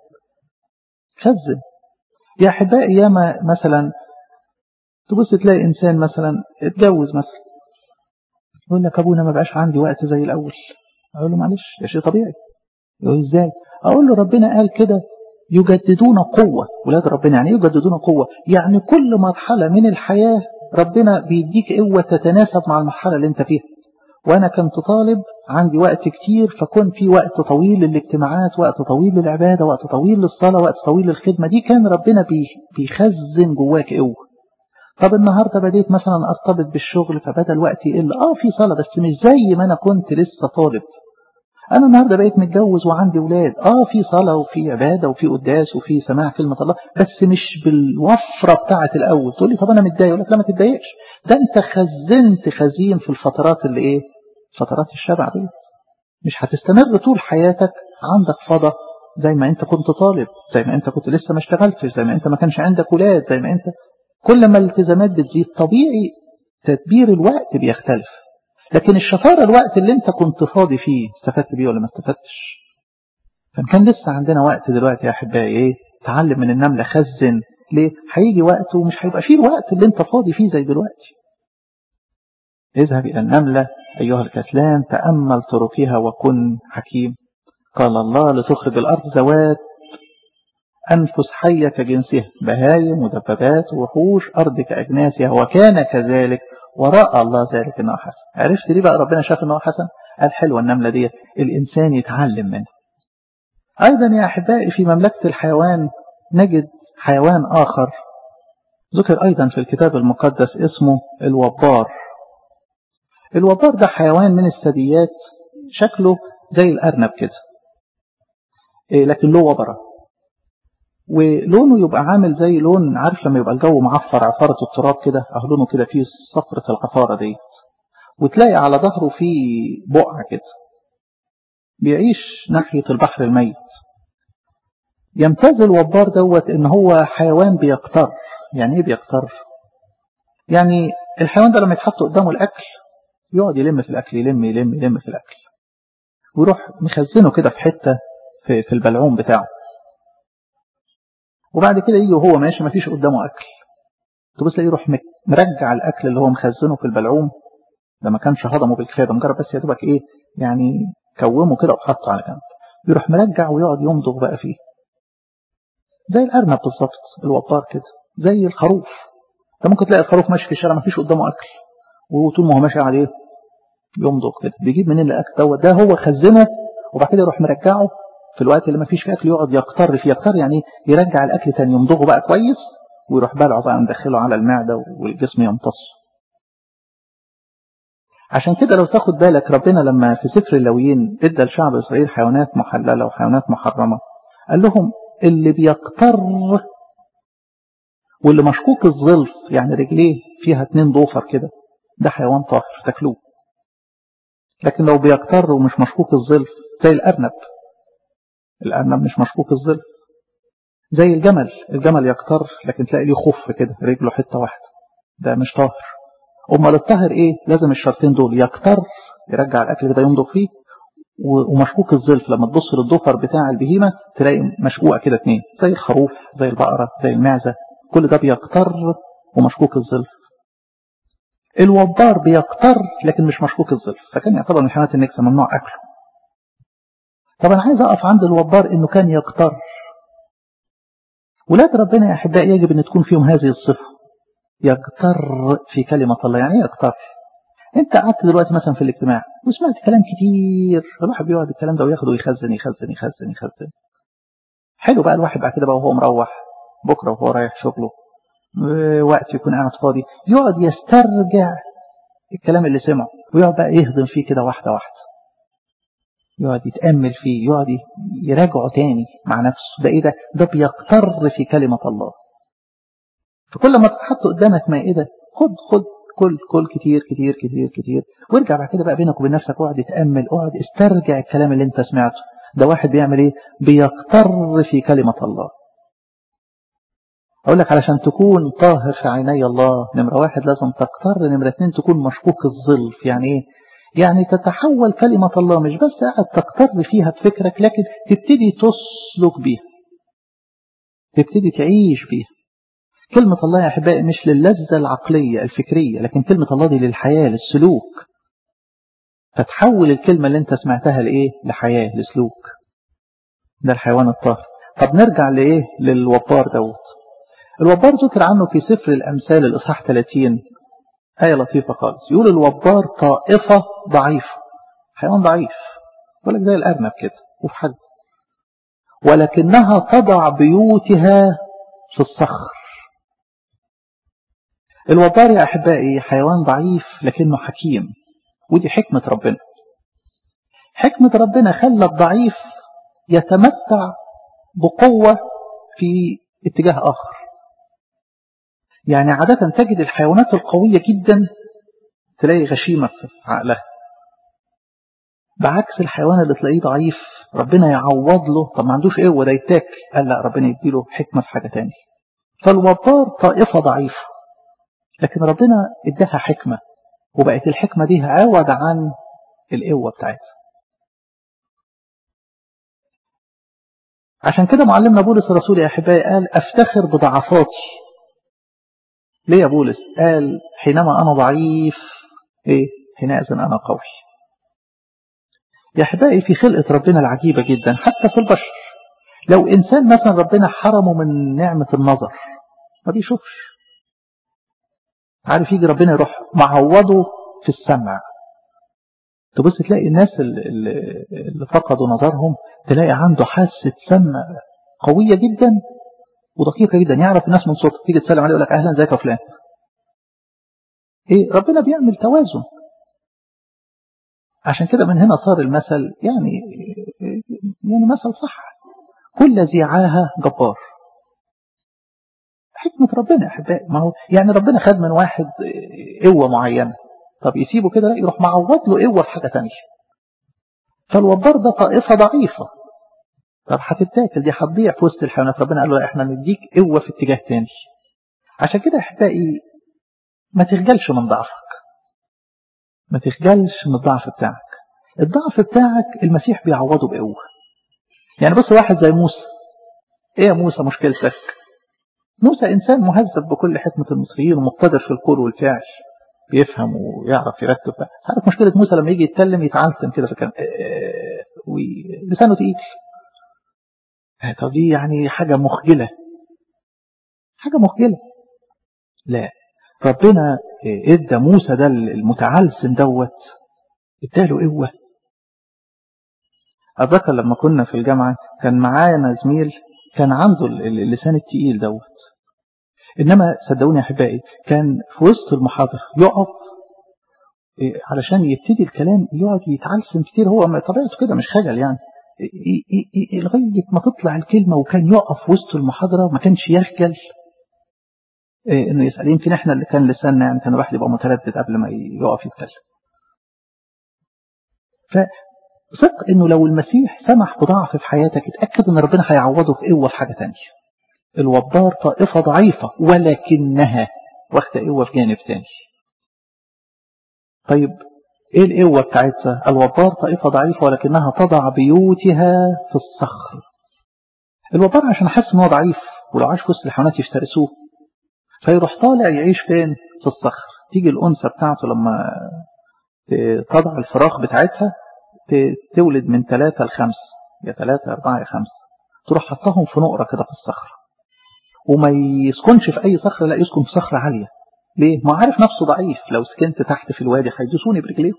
خزن يا أحبائي ياما مثلا تبص تلاقي إنسان مثلا اتجوز مثلا يقول لك أبونا ما بقاش عندي وقت زي الأول أقول له معلش يا شيء طبيعي يقول إزاي أقول له ربنا قال كده يجددون قوة ولاد ربنا يعني يجددون قوة يعني كل مرحلة من الحياة ربنا بيديك قوة تتناسب مع المرحلة اللي انت فيها وانا كنت طالب عندي وقت كتير فكون في وقت طويل للاجتماعات وقت طويل للعبادة وقت طويل للصلاة وقت طويل للخدمة دي كان ربنا بيخزن جواك قوة طب النهاردة بديت مثلا ارتبط بالشغل فبدأ الوقت يقل اه في صلاة بس مش زي ما انا كنت لسه طالب انا النهاردة بقيت متجوز وعندي ولاد اه في صلاة وفي عبادة وفي قداس وفي سماع كلمة الله بس مش بالوفرة بتاعة الاول تقول لي طب انا متضايق اقول لك لا ما تتضايقش ده انت خزنت خزين في الفترات اللي ايه فترات الشبع دي مش هتستمر طول حياتك عندك فضا زي ما انت كنت طالب زي ما انت كنت لسه ما اشتغلتش زي ما انت ما كانش عندك ولاد زي ما انت كل ما الالتزامات بتزيد طبيعي تدبير الوقت بيختلف لكن الشطارة الوقت اللي انت كنت فاضي فيه استفدت بيه ولا ما استفدتش فان كان لسه عندنا وقت دلوقتي يا احبائي ايه تعلم من النملة خزن ليه هيجي وقت ومش هيبقى فيه الوقت اللي انت فاضي فيه زي دلوقتي اذهب الى النملة ايها الكسلان تأمل طرقها وكن حكيم قال الله لتخرج الارض ذوات أنفس حية كجنسها بهايم ودبابات وحوش أرض كأجناسها وكان كذلك ورأى الله ذلك أنه حسن عرفت ليه بقى ربنا شاف أنه حسن قال حلوة النملة ديت الإنسان يتعلم منها أيضا يا أحبائي في مملكة الحيوان نجد حيوان آخر ذكر أيضا في الكتاب المقدس اسمه الوبار الوبار ده حيوان من الثدييات شكله زي الأرنب كده إيه لكن له وبرة ولونه يبقى عامل زي لون عارف لما يبقى الجو معفر عفارة التراب كده أهو لونه كده فيه صفرة العفارة دي وتلاقي على ظهره فيه بقع كده بيعيش ناحية البحر الميت يمتاز الوبار دوت ان هو حيوان بيقتر يعني ايه بيقتر يعني الحيوان ده لما يتحط قدامه الاكل يقعد يلم في الاكل يلم يلم يلم في الاكل ويروح مخزنه كده في حتة في, في البلعوم بتاعه وبعد كده يجي وهو ماشي ما فيش قدامه أكل تبص يروح مرجع الأكل اللي هو مخزنه في البلعوم ده ما كانش هضمه بالكفاية ده مجرد بس يا دوبك إيه يعني كومه كده وحطه على جنب يروح مرجع ويقعد يمضغ بقى فيه زي الأرنب بالظبط الوبار كده زي الخروف انت ممكن تلاقي الخروف ماشي في الشارع ما فيش قدامه أكل وطول ما هو ماشي عليه يمضغ كده بيجيب منين الأكل دوت ده هو خزنه وبعد كده يروح مرجعه في الوقت اللي ما فيش فيه أكل يقعد يقتر فيه يقتر يعني يرجع الأكل تاني يمضغه بقى كويس ويروح بلعه بقى مدخله على المعدة والجسم يمتص عشان كده لو تاخد بالك ربنا لما في سفر اللويين ادى لشعب إسرائيل حيوانات محللة وحيوانات محرمة قال لهم اللي بيقتر واللي مشكوك الظلف يعني رجليه فيها اتنين ضوفر كده ده حيوان طاهر تاكلوه لكن لو بيقتر ومش مشكوك الظلف زي الأرنب الأرنب مش مشكوك الظل زي الجمل الجمل يقتر لكن تلاقي ليه خف كده رجله حتة واحدة ده مش طاهر أمال الطاهر إيه لازم الشرطين دول يقتر يرجع الأكل كده يمضغ فيه ومشكوك الظلف لما تبص للضفر بتاع البهيمة تلاقي مشكوكة كده اتنين زي الخروف زي البقرة زي المعزة كل ده بيقتر ومشكوك الظلف الوبار بيقتر لكن مش مشكوك الظلف فكان يعتبر من حيوانات النكسة ممنوع أكله طب أنا عايز أقف عند الوبار إنه كان يقتر ولاد ربنا يا أحبائي يجب أن تكون فيهم هذه الصفة يغتر في كلمة الله يعني ايه يغتر انت قعدت دلوقتي مثلا في الاجتماع وسمعت كلام كتير الواحد بيقعد الكلام ده وياخده ويخزن يخزن يخزن يخزن حلو بقى الواحد بعد كده بقى وهو مروح بكره وهو رايح شغله وقت يكون قاعد فاضي يقعد يسترجع الكلام اللي سمعه ويقعد بقى يهضم فيه كده واحده واحده يقعد يتأمل فيه يقعد يراجعه تاني مع نفسه ده ايه ده ده بيقتر في كلمة الله فكل ما تحط قدامك مائدة خد خد كل كل كتير كتير كتير كتير وارجع بعد كده بقى بينك وبين نفسك اقعد اتأمل اقعد استرجع الكلام اللي انت سمعته ده واحد بيعمل ايه بيقتر في كلمة الله اقول لك علشان تكون طاهر في عيني الله نمرة واحد لازم تقتر نمرة اتنين تكون مشكوك الظلف يعني ايه يعني تتحول كلمة الله مش بس قاعد تقتر فيها بفكرك لكن تبتدي تسلك بيها تبتدي تعيش بيها كلمة الله يا أحبائي مش للذة العقلية الفكرية لكن كلمة الله دي للحياة للسلوك فتحول الكلمة اللي انت سمعتها لإيه لحياة لسلوك ده الحيوان الطاهر طب نرجع لإيه للوبار دوت الوبار ذكر عنه في سفر الأمثال الإصحاح 30 آية لطيفة خالص يقول الوبار طائفة ضعيفة حيوان ضعيف يقول لك زي الأرنب كده وفي حد ولكنها تضع بيوتها في الصخر الوبار يا أحبائي حيوان ضعيف لكنه حكيم ودي حكمة ربنا حكمة ربنا خلى الضعيف يتمتع بقوة في اتجاه آخر يعني عادة تجد الحيوانات القوية جدا تلاقي غشيمة في عقلها بعكس الحيوان اللي تلاقيه ضعيف ربنا يعوض له طب ما عندوش قوة ده يتاكل قال لا ربنا يديله حكمة في حاجة تانية فالوبار طائفة ضعيفة لكن ربنا اداها حكمة وبقت الحكمة دي عوض عن القوة بتاعتها عشان كده معلمنا بولس الرسول يا أحبائي قال أفتخر بضعفاتي ليه يا بولس قال حينما أنا ضعيف إيه حينئذ أنا قوي يا أحبائي في خلقة ربنا العجيبة جدا حتى في البشر لو إنسان مثلا ربنا حرمه من نعمة النظر ما بيشوفش عارف يجي ربنا يروح معوضه في السمع تبص تلاقي الناس اللي, اللي فقدوا نظرهم تلاقي عنده حاسة سمع قوية جدا ودقيقة جدا يعرف الناس من صوته تيجي تسلم عليه يقول لك أهلا ازيك يا فلان إيه ربنا بيعمل توازن عشان كده من هنا صار المثل يعني يعني مثل صح كل ذي عاهة جبار حكمة ربنا يا أحبائي ما هو يعني ربنا خد من واحد قوة معينة طب يسيبه كده لا يروح معوض له قوة في حاجة تانية فالوبار ده طائفة ضعيفة طب هتتاكل دي هتضيع في وسط الحيوانات ربنا قال له احنا نديك قوة في اتجاه تاني عشان كده احبائي ما تخجلش من ضعفك ما تخجلش من الضعف بتاعك الضعف بتاعك المسيح بيعوضه بقوة يعني بص واحد زي موسى ايه يا موسى مشكلتك موسى انسان مهذب بكل حكمة المصريين ومقتدر في القول والفعل بيفهم ويعرف يرتب عارف مشكلة موسى لما يجي يتكلم يتعلم كده في الكلام ولسانه تقيل طب دي يعني حاجة مخجلة حاجة مخجلة لا ربنا ادى موسى ده المتعلسم دوت اداله قوة أتذكر لما كنا في الجامعة كان معانا زميل كان عنده اللسان التقيل دوت إنما صدقوني يا أحبائي كان في وسط المحاضرة يقف علشان يبتدي الكلام يقعد يتعلسم كتير هو طبيعته كده مش خجل يعني لغاية ما تطلع الكلمة وكان يقف وسط المحاضرة وما كانش يخجل انه يسأل يمكن احنا اللي كان لساننا يعني كان الواحد يبقى متردد قبل ما يقف يتكلم فثق انه لو المسيح سمح بضعف في حياتك اتأكد ان ربنا هيعوضه في قوة في حاجة تانية الوبار طائفة ضعيفة ولكنها واخدة قوة في جانب تاني طيب ايه القوة بتاعتها الوبار طائفة ضعيفة ولكنها تضع بيوتها في الصخر الوبار عشان حس ان هو ضعيف ولو عاش في وسط الحيوانات يفترسوه فيروح طالع يعيش فين في الصخر تيجي الأنثى بتاعته لما تضع الفراخ بتاعتها تولد من ثلاثة لخمسة يا ثلاثة أربعة يا خمسة تروح حطهم في نقرة كده في الصخرة وما يسكنش في أي صخرة لا يسكن في صخرة عالية ليه؟ ما عارف نفسه ضعيف لو سكنت تحت في الوادي هيدوسوني برجليهم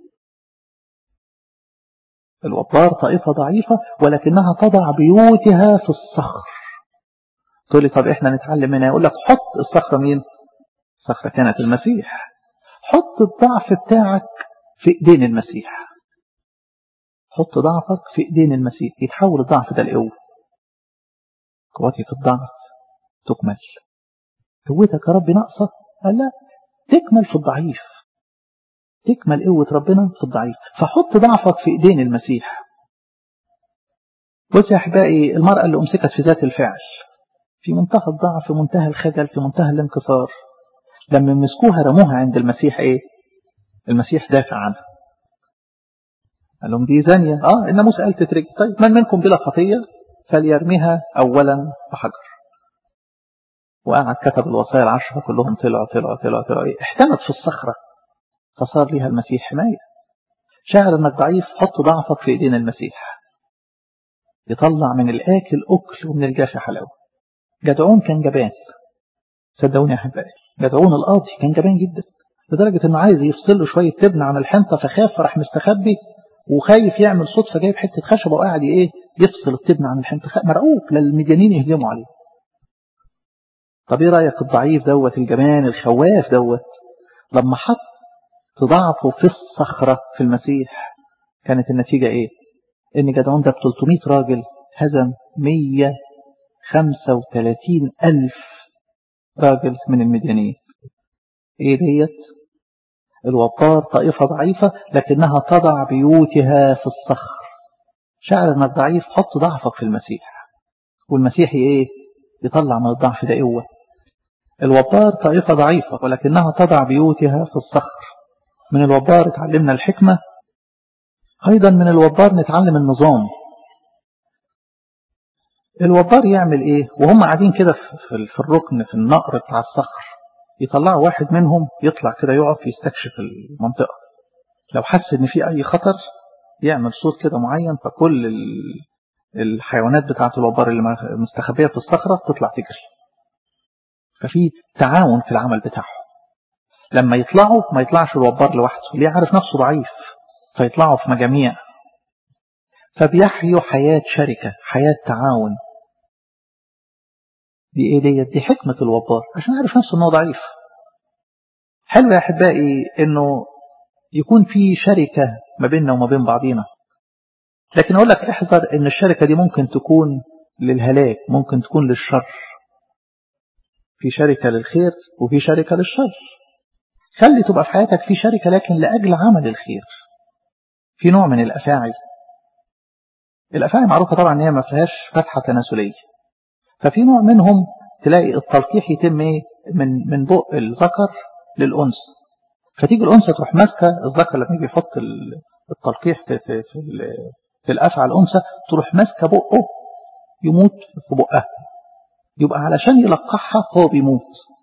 الوبار طائفة ضعيفة ولكنها تضع بيوتها في الصخر تقول لي طب احنا نتعلم منها يقول لك حط الصخرة مين الصخرة كانت المسيح حط الضعف بتاعك في ايدين المسيح حط ضعفك في ايدين المسيح يتحول الضعف ده لقوة قوتي في الضعف تكمل قوتك يا رب ناقصة قال لا تكمل في الضعيف تكمل قوة ربنا في الضعيف فحط ضعفك في ايدين المسيح بص يا احبائي المرأة اللي امسكت في ذات الفعل في منتهى الضعف في منتهى الخجل في منتهى الانكسار لما مسكوها رموها عند المسيح ايه المسيح دافع عنها قال لهم دي زانية اه الناموس قال تترجم طيب من منكم بلا خطية فليرميها اولا بحجر وقعد كتب الوصايا العشرة كلهم طلعوا طلعوا طلعوا طلعوا احتمت في الصخرة فصار ليها المسيح حماية شاعر انك ضعيف حط ضعفك في ايدين المسيح يطلع من الاكل اكل ومن الجافي حلاوة جدعون كان جبان صدقوني يا احبائي جدعون القاضي كان جبان جدا لدرجة انه عايز يفصل له شوية تبن عن الحنطة فخاف فراح مستخبي وخايف يعمل صوت فجايب حتة خشبة وقاعد ايه يفصل التبن عن الحنطة مرعوب للمديانين يهجموا عليه طب ايه رأيك الضعيف دوت الجبان الخواف دوت لما حط ضعفه في الصخرة في المسيح كانت النتيجة ايه ان جدعون ده ب 300 راجل هزم 135 ألف راجل من المديانين ايه ديت الوقار طائفة ضعيفة لكنها تضع بيوتها في الصخر شعر انك ضعيف حط ضعفك في المسيح والمسيح ايه يطلع من الضعف ده قوة الوبار طائفة ضعيفة ولكنها تضع بيوتها في الصخر من الوبار اتعلمنا الحكمة أيضا من الوبار نتعلم النظام الوبار يعمل ايه وهم قاعدين كده في الركن في النقر بتاع الصخر يطلعوا واحد منهم يطلع كده يقف يستكشف المنطقة لو حس ان في اي خطر يعمل صوت كده معين فكل الحيوانات بتاعة الوبار اللي مستخبية في الصخرة تطلع تجري ففي تعاون في العمل بتاعهم لما يطلعوا ما يطلعش الوبار لوحده ليه عارف نفسه ضعيف فيطلعوا في مجاميع فبيحيوا حياة شركة حياة تعاون دي ايه ديت دي حكمة الوبار عشان عارف نفسه انه ضعيف حلو يا احبائي انه يكون في شركة ما بيننا وما بين بعضينا لكن اقول لك احذر ان الشركة دي ممكن تكون للهلاك ممكن تكون للشر في شركة للخير وفي شركة للشر خلي تبقى في حياتك في شركة لكن لأجل عمل الخير في نوع من الأفاعي الأفاعي معروفة طبعا ان هي ما فيهاش فتحة تناسلية ففي نوع منهم تلاقي التلقيح يتم ايه من من بق الذكر للأنثى فتيجي الأنثى تروح ماسكة الذكر لما يجي يحط التلقيح في في في, في الأفعى الأنثى تروح ماسكة بقه يموت في بقها يبقى علشان يلقحها هو بيموت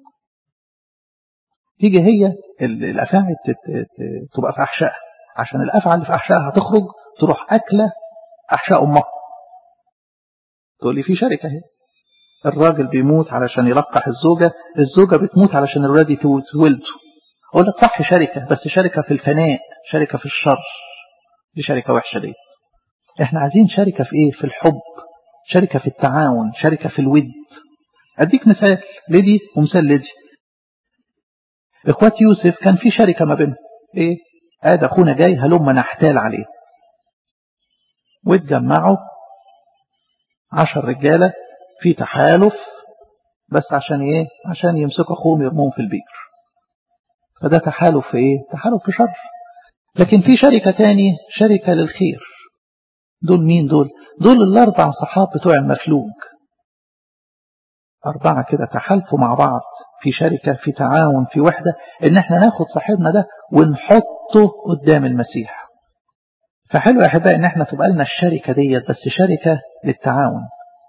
تيجي هي الأفاعي تبقى في أحشائها عشان الأفعى اللي في أحشائها هتخرج تروح أكلة أحشاء أمها تقول لي في شركة هي الراجل بيموت علشان يلقح الزوجة الزوجة بتموت علشان الولاد يتولدوا أقول لك صح شركة بس شركة في الفناء شركة في الشر دي شركة وحشة دي احنا عايزين شركة في ايه في الحب شركة في التعاون شركة في الود اديك مثال ليدي ومثال ليدي اخوات يوسف كان في شركة ما بينهم ايه ادي اخونا جاي هلما نحتال عليه واتجمعوا عشر رجالة في تحالف بس عشان ايه عشان يمسكوا اخوهم يرموهم في البئر فده تحالف في ايه تحالف في شر لكن في شركة تاني شركة للخير دول مين دول دول الاربع صحاب بتوع المفلوج اربعة كده تحالفوا مع بعض في شركة في تعاون في وحدة ان احنا ناخد صاحبنا ده ونحطه قدام المسيح فحلو يا احبائي ان احنا تبقى لنا الشركة ديت بس شركة للتعاون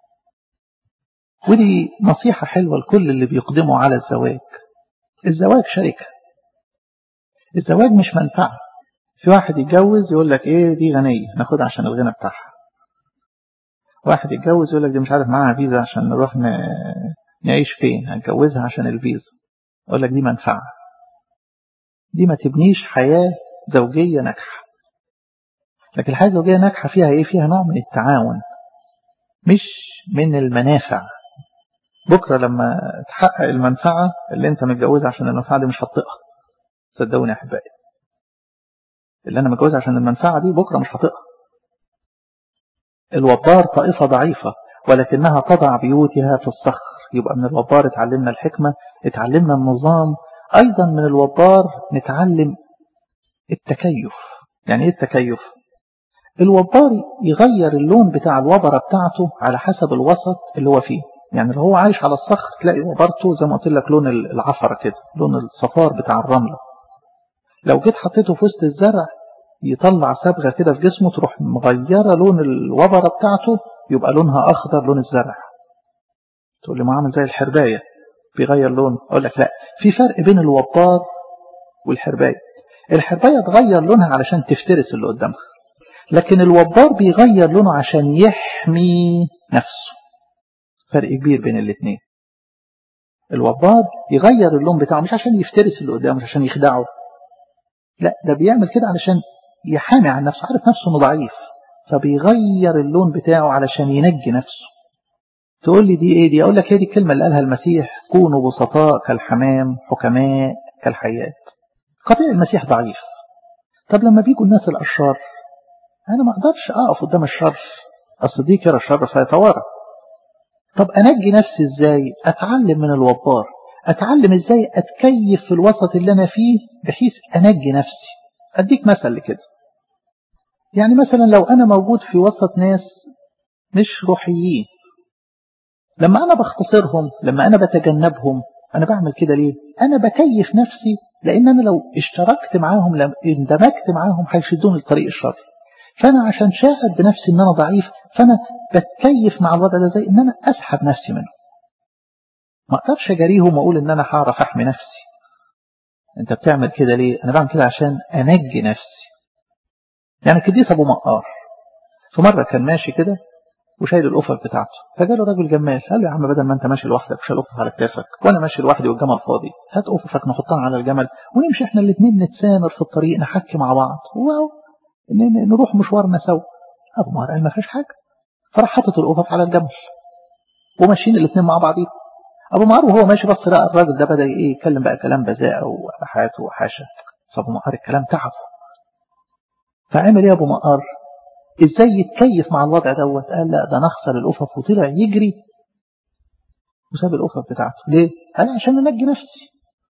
ودي نصيحة حلوة لكل اللي بيقدموا على الزواج الزواج شركة الزواج مش منفعة في واحد يتجوز يقول لك ايه دي غنية ناخدها عشان الغنى بتاعها واحد يتجوز يقول لك دي مش عارف معاها فيزا عشان نروح نعيش فين هتجوزها عشان الفيزا اقول لك دي منفعة دي ما تبنيش حياة زوجية ناجحة لكن الحياة الزوجية ناجحة فيها ايه فيها نوع من التعاون مش من المنافع بكرة لما تحقق المنفعة اللي انت متجوزها عشان المنفعة دي مش هتطقها صدقوني يا احبائي اللي انا متجوزها عشان المنفعة دي بكرة مش هطقها الوبار طائفة ضعيفة ولكنها تضع بيوتها في الصخر يبقى من الوبار اتعلمنا الحكمة اتعلمنا النظام ايضا من الوبار نتعلم التكيف يعني ايه التكيف الوبار يغير اللون بتاع الوبرة بتاعته على حسب الوسط اللي هو فيه يعني لو هو عايش على الصخر تلاقي وبرته زي ما قلت لك لون العفرة كده لون الصفار بتاع الرملة لو جيت حطيته في وسط الزرع يطلع صبغة كده في جسمه تروح مغيرة لون الوبرة بتاعته يبقى لونها أخضر لون الزرع تقول لي ما عامل زي الحرباية بيغير لون أقول لك لا في فرق بين الوبار والحرباية الحرباية تغير لونها علشان تفترس اللي قدامها لكن الوبار بيغير لونه عشان يحمي نفسه فرق كبير بين الاثنين الوبار يغير اللون بتاعه مش عشان يفترس اللي قدامه مش عشان يخدعه لا ده بيعمل كده علشان يحامي عن نفسه عارف نفسه انه ضعيف فبيغير اللون بتاعه علشان ينجي نفسه تقول لي دي ايه دي اقول لك هي دي الكلمة اللي قالها المسيح كونوا بسطاء كالحمام حكماء كالحيات قطيع المسيح ضعيف طب لما بيجوا الناس الاشرار انا ما اقدرش اقف قدام الشر اصل دي كده الشر سيتوارى طب انجي نفسي ازاي اتعلم من الوبار اتعلم ازاي اتكيف في الوسط اللي انا فيه بحيث انجي نفسي اديك مثل لكده يعني مثلا لو انا موجود في وسط ناس مش روحيين لما انا بختصرهم لما انا بتجنبهم انا بعمل كده ليه انا بكيف نفسي لان انا لو اشتركت معاهم لو اندمجت معاهم هيشدوني لطريق الشر فانا عشان شاهد بنفسي ان انا ضعيف فانا بتكيف مع الوضع ده زي ان انا اسحب نفسي منه ما اقدرش اجاريهم واقول ان انا هعرف احمي نفسي انت بتعمل كده ليه انا بعمل كده عشان انجي نفسي يعني القديس ابو مقار في مره كان ماشي كده وشايل الأفق بتاعته فجاله راجل جمال قال له يا عم بدل ما انت ماشي لوحدك وشايل أفق على كتافك وانا ماشي لوحدي والجمل فاضي هات أفقك نحطها على الجمل ونمشي احنا الاثنين نتسامر في الطريق نحكي مع بعض نروح مشوارنا سوا ابو مار قال ما فيش حاجه فراح حاطط الأفق على الجمل وماشيين الاثنين مع بعضين ابو معار وهو ماشي بص لقى الراجل ده بدا ايه يتكلم بقى كلام بذاء وحياته وحاشا فابو معار الكلام تعبه فعمل ايه ابو معار ازاي يتكيف مع الوضع دوت قال لا ده نخسر الافق وطلع يجري وساب الافق بتاعته ليه قال عشان ننجي نفسي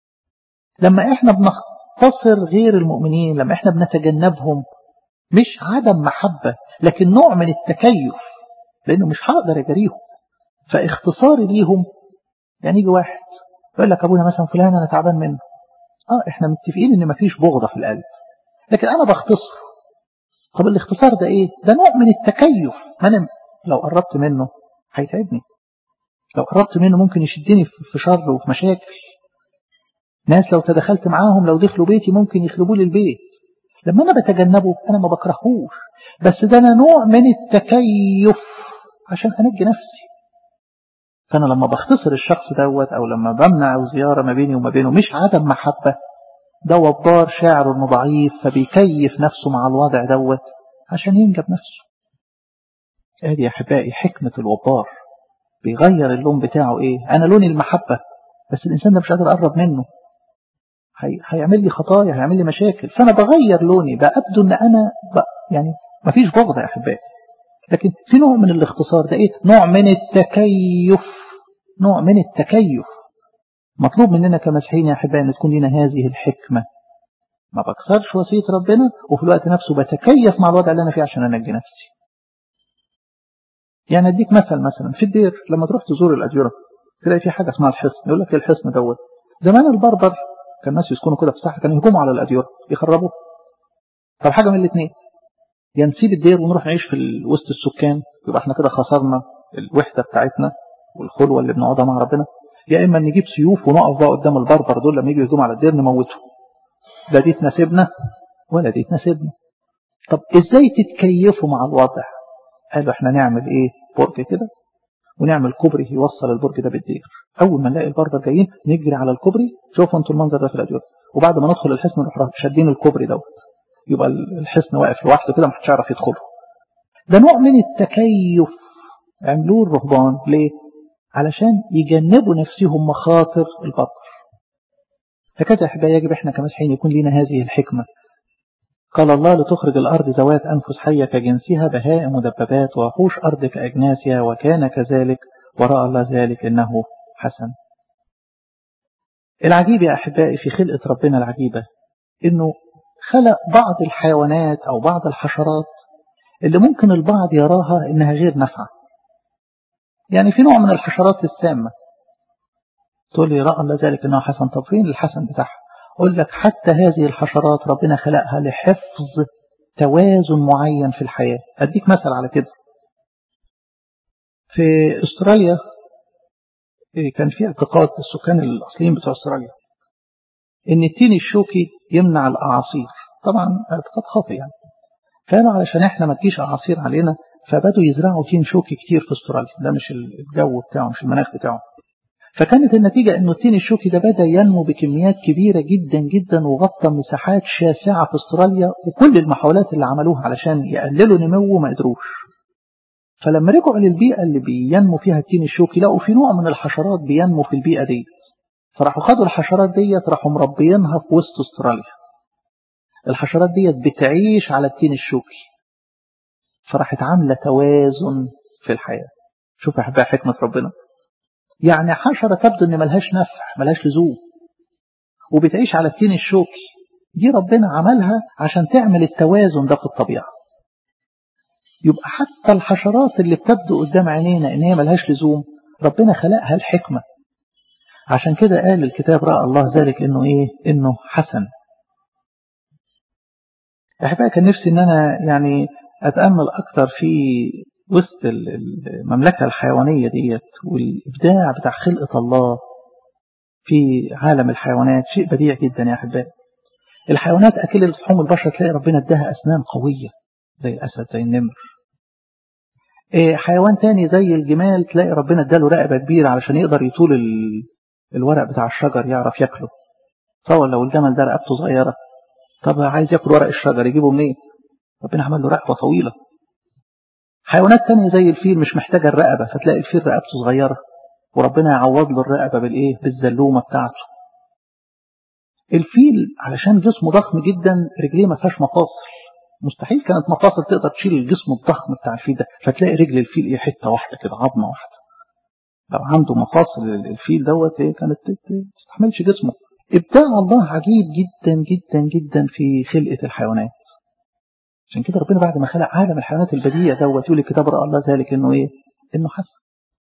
لما احنا بنختصر غير المؤمنين لما احنا بنتجنبهم مش عدم محبة لكن نوع من التكيف لانه مش هقدر اجاريهم فاختصاري ليهم يعني يجي واحد يقول لك ابويا مثلا فلان انا تعبان منه اه احنا متفقين ان مفيش بغضة في القلب لكن انا بختصر طب الاختصار ده ايه ده نوع من التكيف ما انا لو قربت منه هيتعبني لو قربت منه ممكن يشدني في شر وفي مشاكل ناس لو تدخلت معاهم لو دخلوا بيتي ممكن يخلبوا لي البيت لما انا بتجنبه انا ما بكرهوش بس ده انا نوع من التكيف عشان انجي نفسي فانا لما بختصر الشخص دوت او لما بمنع زيارة ما بيني وما بينه مش عدم محبة ده وبار شاعر انه ضعيف فبيكيف نفسه مع الوضع دوت عشان ينجب نفسه ادي يا احبائي حكمة الوبار بيغير اللون بتاعه ايه انا لوني المحبة بس الانسان ده مش قادر اقرب منه هي... هيعمل لي خطايا هيعمل لي مشاكل فانا بغير لوني بقى ابدو ان انا ب... يعني مفيش بغض يا احبائي لكن في نوع من الاختصار ده ايه نوع من التكيف نوع من التكيف مطلوب مننا كمسيحيين يا احبائي ان تكون لنا هذه الحكمة ما بكسرش وصية ربنا وفي الوقت نفسه بتكيف مع الوضع اللي انا فيه عشان انجي نفسي يعني اديك مثل مثلا في الدير لما تروح تزور الاديرة تلاقي في حاجة اسمها الحصن يقول لك ايه الحصن دوت زمان البربر كان الناس يسكنوا كده في الساحة كانوا يهجموا على الاديرة يخربوا طب حاجة من الاثنين يا نسيب الدير ونروح نعيش في وسط السكان يبقى احنا كده خسرنا الوحدة بتاعتنا والخلوة اللي بنقعدها مع ربنا يا إما نجيب سيوف ونقف بقى قدام البربر دول لما يجوا يهجموا على الدير نموته لا دي تناسبنا ولا دي تناسبنا طب ازاي تتكيفوا مع الوضع قالوا احنا نعمل ايه برج كده ونعمل كوبري يوصل البرج ده بالدير اول ما نلاقي البربر جايين نجري على الكوبري شوفوا انتوا المنظر ده في الادوار وبعد ما ندخل الحصن نروح شادين الكوبري دوت يبقى الحصن واقف لوحده كده محدش يعرف يدخله ده نوع من التكيف عملوه الرهبان ليه علشان يجنبوا نفسهم مخاطر البطر فكذا احبائي يجب احنا كمسيحيين يكون لنا هذه الحكمة قال الله لتخرج الأرض ذوات أنفس حية كجنسها بهائم ودبابات وحوش أرض كأجناسها وكان كذلك ورأى الله ذلك إنه حسن العجيب يا أحبائي في خلقة ربنا العجيبة إنه خلق بعض الحيوانات أو بعض الحشرات اللي ممكن البعض يراها إنها غير نافعة يعني في نوع من الحشرات السامة تقول لي رأى الله ذلك إنه حسن طب فين الحسن بتاعها أقول لك حتى هذه الحشرات ربنا خلقها لحفظ توازن معين في الحياة أديك مثل على كده في أستراليا كان في اعتقاد السكان الأصليين بتوع أستراليا إن التين الشوكي يمنع الأعاصير طبعا اعتقاد خاطئ يعني قالوا علشان احنا ما تجيش أعاصير علينا فبدوا يزرعوا تين شوكي كتير في أستراليا ده مش الجو بتاعه مش المناخ بتاعه فكانت النتيجة أنه التين الشوكي ده بدأ ينمو بكميات كبيرة جدا جدا وغطى مساحات شاسعة في استراليا وكل المحاولات اللي عملوها علشان يقللوا نموه ما قدروش فلما رجعوا للبيئة اللي بينمو فيها التين الشوكي لقوا في نوع من الحشرات بينمو في البيئة دي فراحوا خدوا الحشرات ديت راحوا مربينها في وسط استراليا الحشرات ديت بتعيش على التين الشوكي فراحت عاملة توازن في الحياة شوف يا حبايبي حكمة ربنا يعني حشرة تبدو ان ملهاش نفع ملهاش لزوم وبتعيش على التين الشوكي دي ربنا عملها عشان تعمل التوازن ده في الطبيعة يبقى حتى الحشرات اللي بتبدو قدام عينينا ان هي ملهاش لزوم ربنا خلقها الحكمة عشان كده قال الكتاب رأى الله ذلك انه ايه انه حسن احبائي كان نفسي ان انا يعني اتأمل اكتر في وسط المملكة الحيوانية ديت والإبداع بتاع خلقة الله في عالم الحيوانات شيء بديع جدا يا أحبائي الحيوانات أكل لحوم البشر تلاقي ربنا اداها أسنان قوية زي الأسد زي النمر حيوان تاني زي الجمال تلاقي ربنا اداله رقبة كبيرة علشان يقدر يطول الورق بتاع الشجر يعرف ياكله تصور لو الجمل ده رقبته صغيرة طب عايز ياكل ورق الشجر يجيبه منين ربنا عمل له رقبة طويلة حيوانات تانية زي الفيل مش محتاجة الرقبة فتلاقي الفيل رقبته صغيرة وربنا يعوض له الرقبة بالإيه بالزلومة بتاعته الفيل علشان جسمه ضخم جدا رجليه ما فيهاش مفاصل مستحيل كانت مفاصل تقدر تشيل الجسم الضخم بتاع الفيل ده فتلاقي رجل الفيل ايه حته واحده كده عظمه واحده لو عنده مفاصل الفيل دوت ايه كانت تستحملش جسمه ابداع الله عجيب جدا جدا جدا في خلقه الحيوانات عشان كده ربنا بعد ما خلق عالم الحيوانات البديع دوت يقول الكتاب رأى الله ذلك انه ايه انه حسن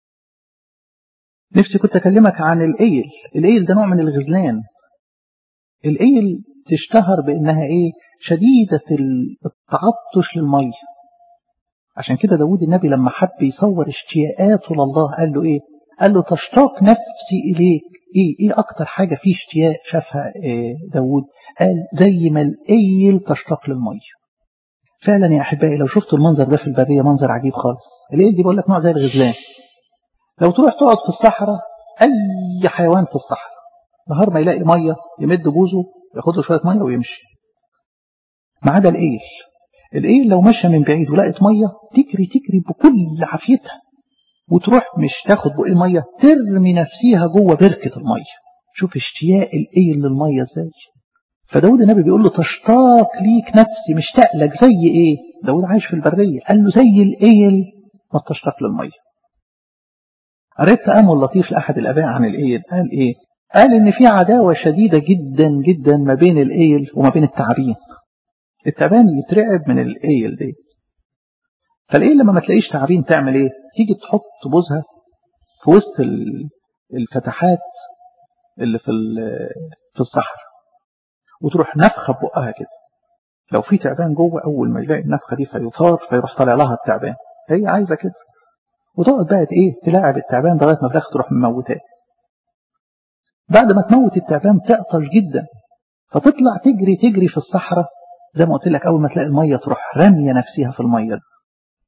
نفسي كنت اكلمك عن الايل الايل ده نوع من الغزلان الايل تشتهر بانها ايه شديدة التعطش للمية عشان كده داود النبي لما حب يصور اشتياقاته لله قال له ايه قال له تشتاق نفسي اليك ايه ايه اكتر حاجة فيه اشتياق شافها إيه داود قال زي ما الايل تشتاق للمية فعلا يا احبائي لو شفتوا المنظر ده في البرية منظر عجيب خالص الايل دي بقول لك نوع زي الغزلان لو تروح تقعد في الصحراء اي حيوان في الصحراء نهار ما يلاقي مية يمد بوزه ياخد له شوية مية ويمشي ما عدا الايل الايل لو مشى من بعيد ولقت مية تجري تجري بكل عافيتها وتروح مش تاخد بقى مية ترمي نفسيها جوه بركة المية شوف اشتياق الايل للمية ازاي فداود النبي بيقول له تشتاق ليك نفسي مشتاق لك زي ايه داود عايش في البرية قال له زي الايل ما تشتاق للمية قريت تأمل لطيف لأحد الآباء عن الايل قال ايه قال ان في عداوة شديدة جدا جدا ما بين الايل وما بين التعابين التعبان يترعب من الايل دي فالايل لما ما تلاقيش تعابين تعمل ايه تيجي تحط بوزها في وسط الفتحات اللي في في الصحراء وتروح نفخه ببقها كده لو في تعبان جوه اول ما يلاقي النفخه دي فيثار فيروح طالع لها التعبان هي عايزه كده وتقعد بقى ايه تلاعب التعبان لغايه ما في الاخر تروح مموتاه بعد ما تموت التعبان تعطش جدا فتطلع تجري تجري في الصحراء زي ما قلت لك اول ما تلاقي الميه تروح راميه نفسها في الميه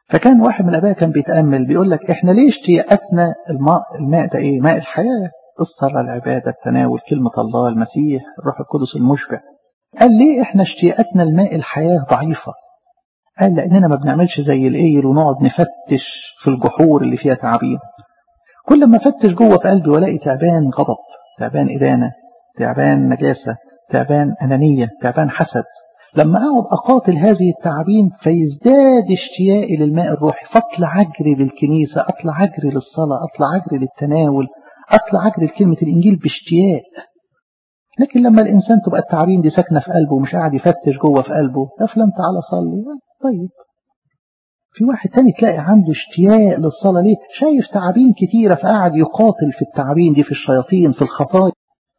فكان واحد من الآباء كان بيتأمل بيقول لك إحنا ليه اشتياقاتنا الماء الماء ده إيه؟ ماء الحياة الصلاة العبادة التناول كلمة الله المسيح الروح القدس المشبع قال ليه إحنا اشتياقاتنا الماء الحياة ضعيفة قال لأننا ما بنعملش زي الإيل ونقعد نفتش في الجحور اللي فيها تعابين كل ما فتش جوه في قلبي والاقي تعبان غضب تعبان إدانة تعبان نجاسة تعبان أنانية تعبان حسد لما أقعد أقاتل هذه التعابين فيزداد اشتياقي للماء الروحي فاطلع أجري للكنيسة أطلع أجري للصلاة أطلع أجري للتناول أطلع أجري لكلمة الإنجيل باشتياق لكن لما الإنسان تبقى التعابين دي ساكنة في قلبه ومش قاعد يفتش جوه في قلبه يا فلان تعالى صلي طيب في واحد تاني تلاقي عنده اشتياق للصلاة ليه شايف تعابين كتيرة فقاعد يقاتل في التعابين دي في الشياطين في الخطايا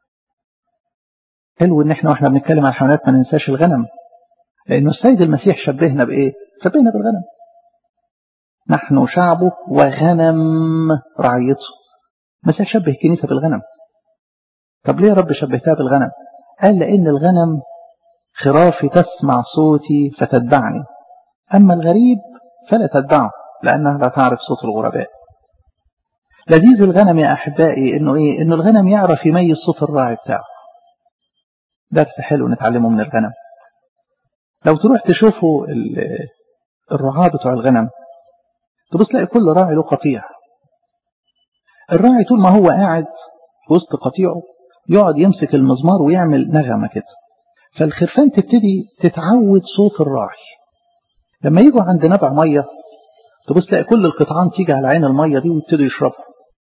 حلو ان احنا واحنا بنتكلم عن الحيوانات ما ننساش الغنم لانه السيد المسيح شبهنا بايه شبهنا بالغنم نحن شعبه وغنم رعيته المسيح شبه الكنيسة بالغنم طب ليه يا رب شبهتها بالغنم قال لان الغنم خرافي تسمع صوتي فتتبعني اما الغريب فلا تتبعه لانها لا تعرف صوت الغرباء لذيذ الغنم يا احبائي انه ايه انه الغنم يعرف يميز صوت الراعي بتاعه درس حلو نتعلمه من الغنم لو تروح تشوفوا الرعاة بتوع الغنم تبص تلاقي كل راعي له قطيع الراعي طول ما هو قاعد في وسط قطيعه يقعد يمسك المزمار ويعمل نغمة كده فالخرفان تبتدي تتعود صوت الراعي لما يجوا عند نبع مية تبص تلاقي كل القطعان تيجي على عين المية دي ويبتدوا يشربوا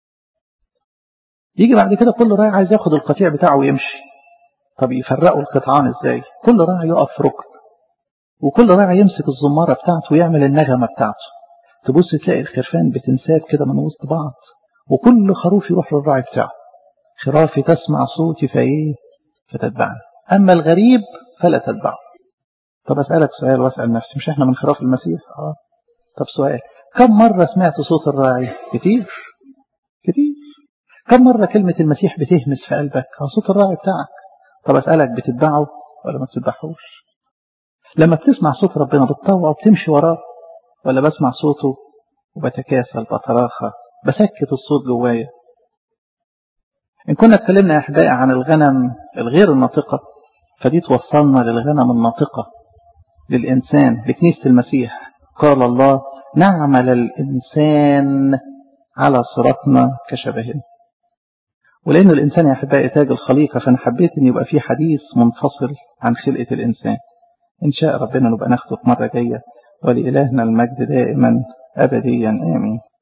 يجي بعد كده كل راعي عايز ياخد القطيع بتاعه ويمشي طب يفرقوا القطعان ازاي كل راعي يقف في ركن وكل راعي يمسك الزمارة بتاعته ويعمل النغمة بتاعته تبص تلاقي الخرفان بتنساب كده من وسط بعض وكل خروف يروح للراعي بتاعه خرافي تسمع صوتي فايه فتتبعني اما الغريب فلا تتبعه طب اسألك سؤال واسأل نفسي مش احنا من خراف المسيح اه طب سؤال كم مرة سمعت صوت الراعي كتير كتير كم مرة كلمة المسيح بتهمس في قلبك عن صوت الراعي بتاعك طب أسألك بتتبعه ولا ما تتبعهوش لما بتسمع صوت ربنا بتطوع وبتمشي وراه ولا بسمع صوته وبتكاسل بتراخى بسكت الصوت جوايا إن كنا اتكلمنا يا أحبائي عن الغنم الغير الناطقة فدي توصلنا للغنم الناطقة للإنسان لكنيسة المسيح قال الله نعمل الإنسان على صراطنا كشبهنا ولأن الإنسان يا أحبائي تاج الخليقة فأنا حبيت أن يبقى في حديث منفصل عن خلقة الإنسان إن شاء ربنا نبقى ناخده في مرة جاية ولإلهنا المجد دائما أبديا آمين